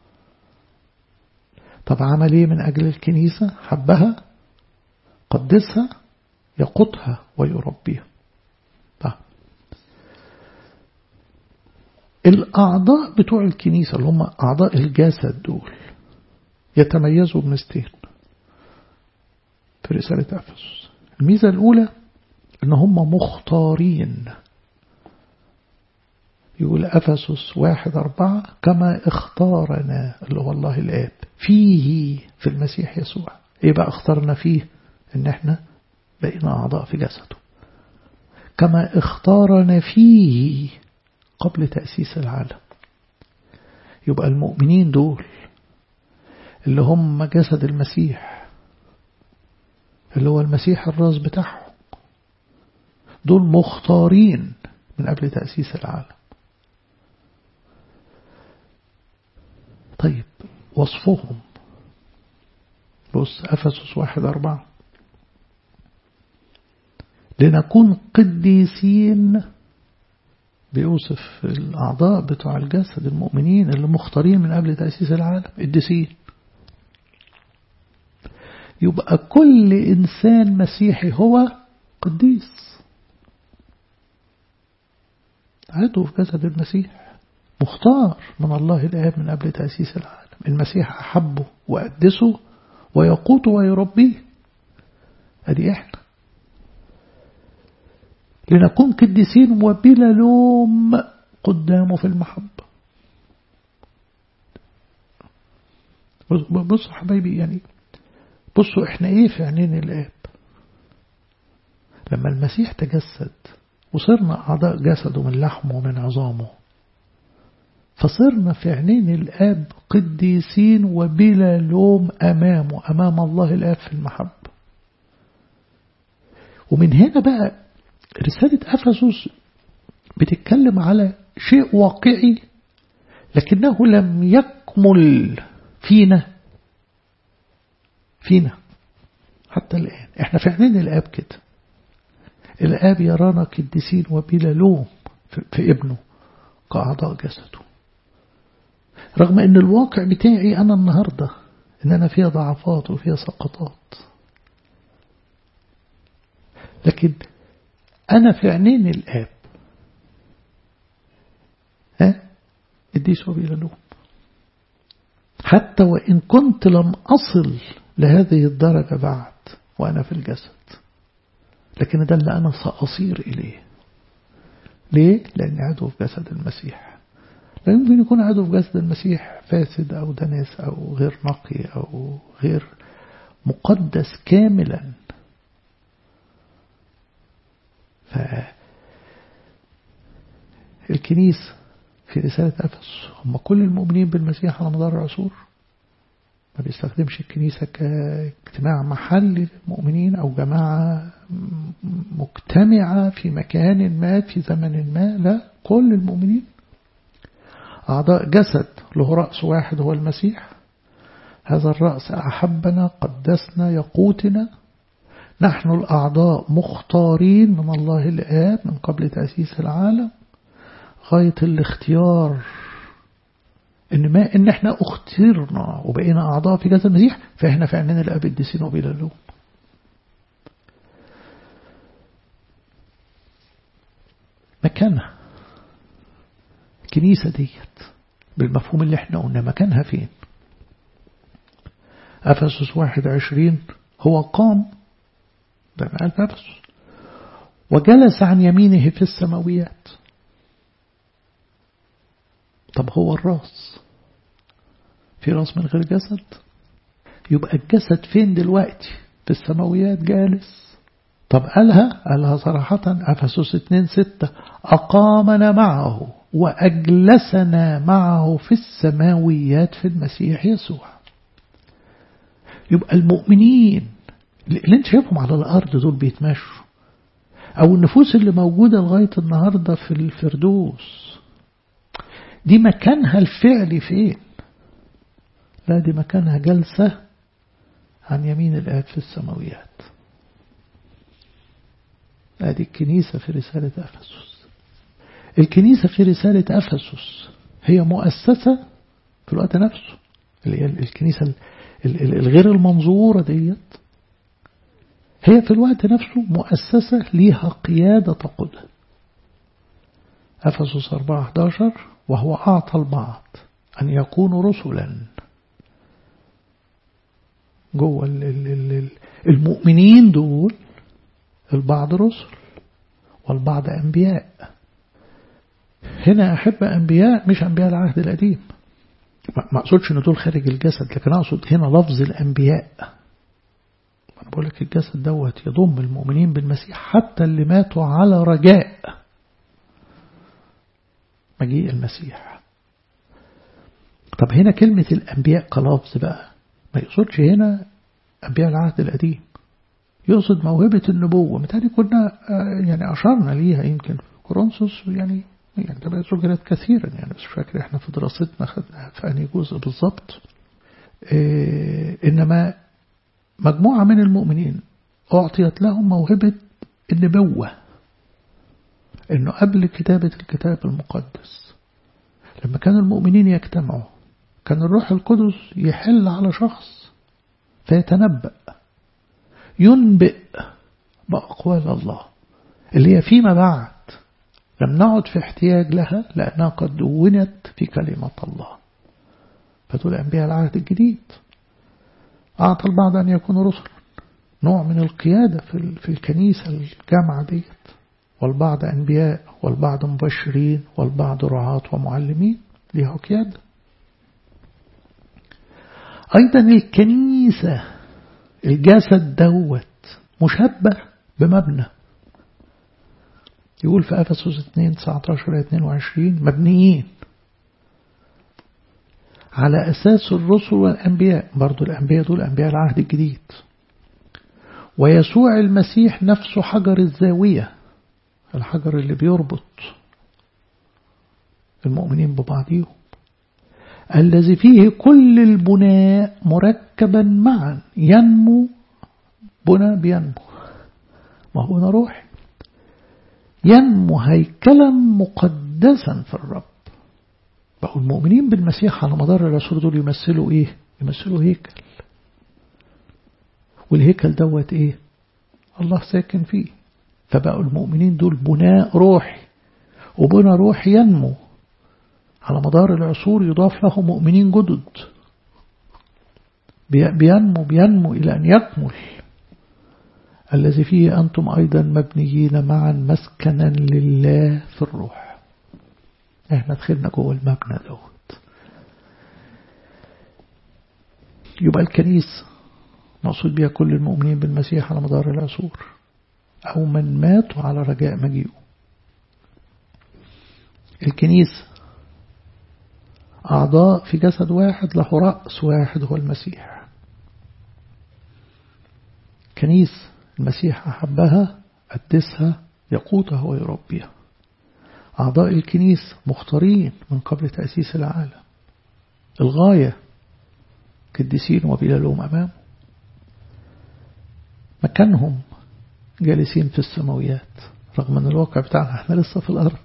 Speaker 1: طب عمل إيه من أجل الكنيسة حبها قدسها يقطها ويربيها طيب الأعضاء بتوع الكنيسة اللي هم أعضاء الجسد دول يتميزوا بمستين في رسالة أفسس الميزة الأولى إن هم مختارين يقول أفسس واحد أربعة كما اختارنا اللي هو الله الآب فيه في المسيح يسوع إيه بقى اخترنا فيه إن إحنا بقينا أعضاء في جسده كما اختارنا فيه قبل تأسيس العالم يبقى المؤمنين دول اللي هم جسد المسيح اللي هو المسيح الراس بتاعهم دول مختارين من قبل تأسيس العالم طيب وصفهم بص أفسس واحد أربعة لنكون قديسين بيوصف الأعضاء بتوع الجسد المؤمنين اللي مختارين من قبل تأسيس العالم قديسين يبقى كل إنسان مسيحي هو قديس عضو في جسد المسيح مختار من الله الآب من قبل تأسيس العالم المسيح أحبه وقدسه ويقوته ويربيه أدي إحنا لنكون قديسين وبلا لوم قدامه في المحبة بصوا حبايبي يعني بصوا احنا ايه في عينين الاب لما المسيح تجسد وصرنا أعضاء جسده من لحمه ومن عظامه فصرنا في عينين الآب قديسين وبلا لوم أمامه أمام الله الآب في المحبة ومن هنا بقى رسالة أفسس بتتكلم على شيء واقعي لكنه لم يكمل فينا فينا حتى الآن احنا في عينين الآب كده الآب يرانا قديسين وبلا لوم في ابنه كأعضاء جسده رغم ان الواقع بتاعي انا النهاردة ان انا فيها ضعفات وفيها سقطات لكن انا في عينين الاب ها قديس وبلا لوم حتى وإن كنت لم أصل لهذه الدرجة بعد وأنا في الجسد لكن ده اللي أنا سأصير إليه ليه؟ لأني عدو في جسد المسيح لا يمكن يكون عدو في جسد المسيح فاسد أو دنس أو غير نقي أو غير مقدس كاملا ف الكنيسة في رسالة أفس هم كل المؤمنين بالمسيح على مدار العصور ما بيستخدمش الكنيسة كاجتماع محلي للمؤمنين أو جماعة مجتمعة في مكان ما في زمن ما لا كل المؤمنين أعضاء جسد له رأس واحد هو المسيح هذا الرأس أحبنا قدسنا يقوتنا نحن الأعضاء مختارين من الله الآب من قبل تأسيس العالم غاية الاختيار إن ما إن إحنا اخترنا وبقينا أعضاء في جسد المسيح فإحنا في عيننا الأب الدسين وبلا لوم مكانها الكنيسة ديت بالمفهوم اللي احنا قلنا مكانها فين أفسس واحد عشرين هو قام ده قال أفسس وجلس عن يمينه في السماويات طب هو الراس في راس من غير جسد يبقى الجسد فين دلوقتي في السماويات جالس طب قالها قالها صراحة أفسس 2 ستة أقامنا معه وأجلسنا معه في السماويات في المسيح يسوع يبقى المؤمنين اللي انت شايفهم على الأرض دول بيتمشوا أو النفوس اللي موجودة لغاية النهاردة في الفردوس دي مكانها الفعلي فين لا دي مكانها جلسة عن يمين الآب في السماويات هذه الكنيسة في رسالة أفسس الكنيسة في رسالة أفسس هي مؤسسة في الوقت نفسه اللي هي الكنيسة الغير المنظورة ديت هي في الوقت نفسه مؤسسة ليها قيادة تقودها أفسس 4 11 وهو أعطى البعض أن يكونوا رسلا جوه المؤمنين دول البعض رسل والبعض أنبياء هنا أحب أنبياء مش أنبياء العهد القديم ما أقصدش أن دول خارج الجسد لكن أقصد هنا لفظ الأنبياء أنا بقول لك الجسد دوت يضم المؤمنين بالمسيح حتى اللي ماتوا على رجاء مجيء المسيح طب هنا كلمة الأنبياء كلفظ بقى ما يقصدش هنا أنبياء العهد القديم يقصد موهبة النبوة متهيألي كنا يعني أشرنا ليها يمكن في كورنثوس يعني يعني تبقى ذكرت كثيرا يعني بس مش فاكر احنا في دراستنا خدناها في أنهي جزء بالظبط إيه إنما مجموعة من المؤمنين أعطيت لهم موهبة النبوة إنه قبل كتابة الكتاب المقدس لما كان المؤمنين يجتمعوا كان الروح القدس يحل على شخص فيتنبأ ينبئ بأقوال الله اللي هي فيما بعد لم نعد في احتياج لها لأنها قد دونت في كلمة الله فتقول أنبياء العهد الجديد أعطى البعض أن يكونوا رسلا نوع من القيادة في الكنيسة الجامعة ديت والبعض أنبياء والبعض مبشرين والبعض رعاة ومعلمين ليها قيادة أيضا الكنيسة الجسد دوت مشبه بمبنى يقول في أفسس 2 19 22 مبنيين على أساس الرسل والأنبياء برضو الأنبياء دول أنبياء العهد الجديد ويسوع المسيح نفسه حجر الزاوية الحجر اللي بيربط المؤمنين ببعضهم الذي فيه كل البناء مركبا معا ينمو بنا بينمو ما هو بنا روحي ينمو هيكلا مقدسا في الرب بقوا المؤمنين بالمسيح على مدار العصور دول يمثلوا ايه يمثلوا هيكل والهيكل دوت ايه الله ساكن فيه فبقوا المؤمنين دول بناء روحي وبناء روحي ينمو على مدار العصور يضاف له مؤمنين جدد بينمو بينمو إلى أن يكمل الذي فيه أنتم أيضا مبنيين معا مسكنا لله في الروح احنا دخلنا جوه المبنى دوت يبقى الكنيسة مقصود بها كل المؤمنين بالمسيح على مدار العصور أو من ماتوا على رجاء مجيئه الكنيسة أعضاء في جسد واحد له رأس واحد هو المسيح كنيسة المسيح أحبها قدسها يقوتها ويربيها أعضاء الكنيسة مختارين من قبل تأسيس العالم الغاية قديسين وبلا لوم أمامه مكانهم جالسين في السماويات رغم أن الواقع بتاعنا احنا لسه في الأرض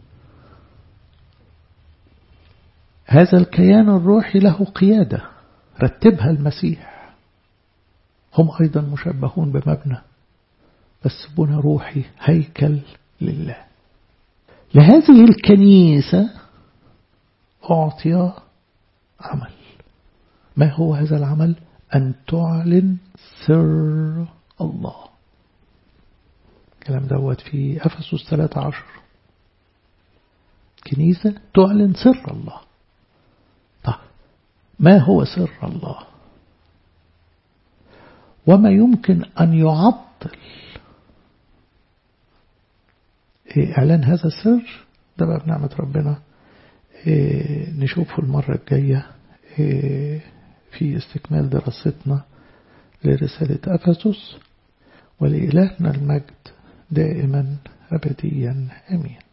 Speaker 1: هذا الكيان الروحي له قيادة رتبها المسيح هم أيضا مشبهون بمبنى بس بنى روحي هيكل لله لهذه الكنيسة أعطي عمل ما هو هذا العمل أن تعلن سر الله الكلام دوت في أفسس 13 كنيسة تعلن سر الله طيب ما هو سر الله وما يمكن أن يعطل إعلان هذا السر ده بقى بنعمة ربنا نشوفه المرة الجاية في استكمال دراستنا لرسالة أفسس ولإلهنا المجد دائما أبديا أمين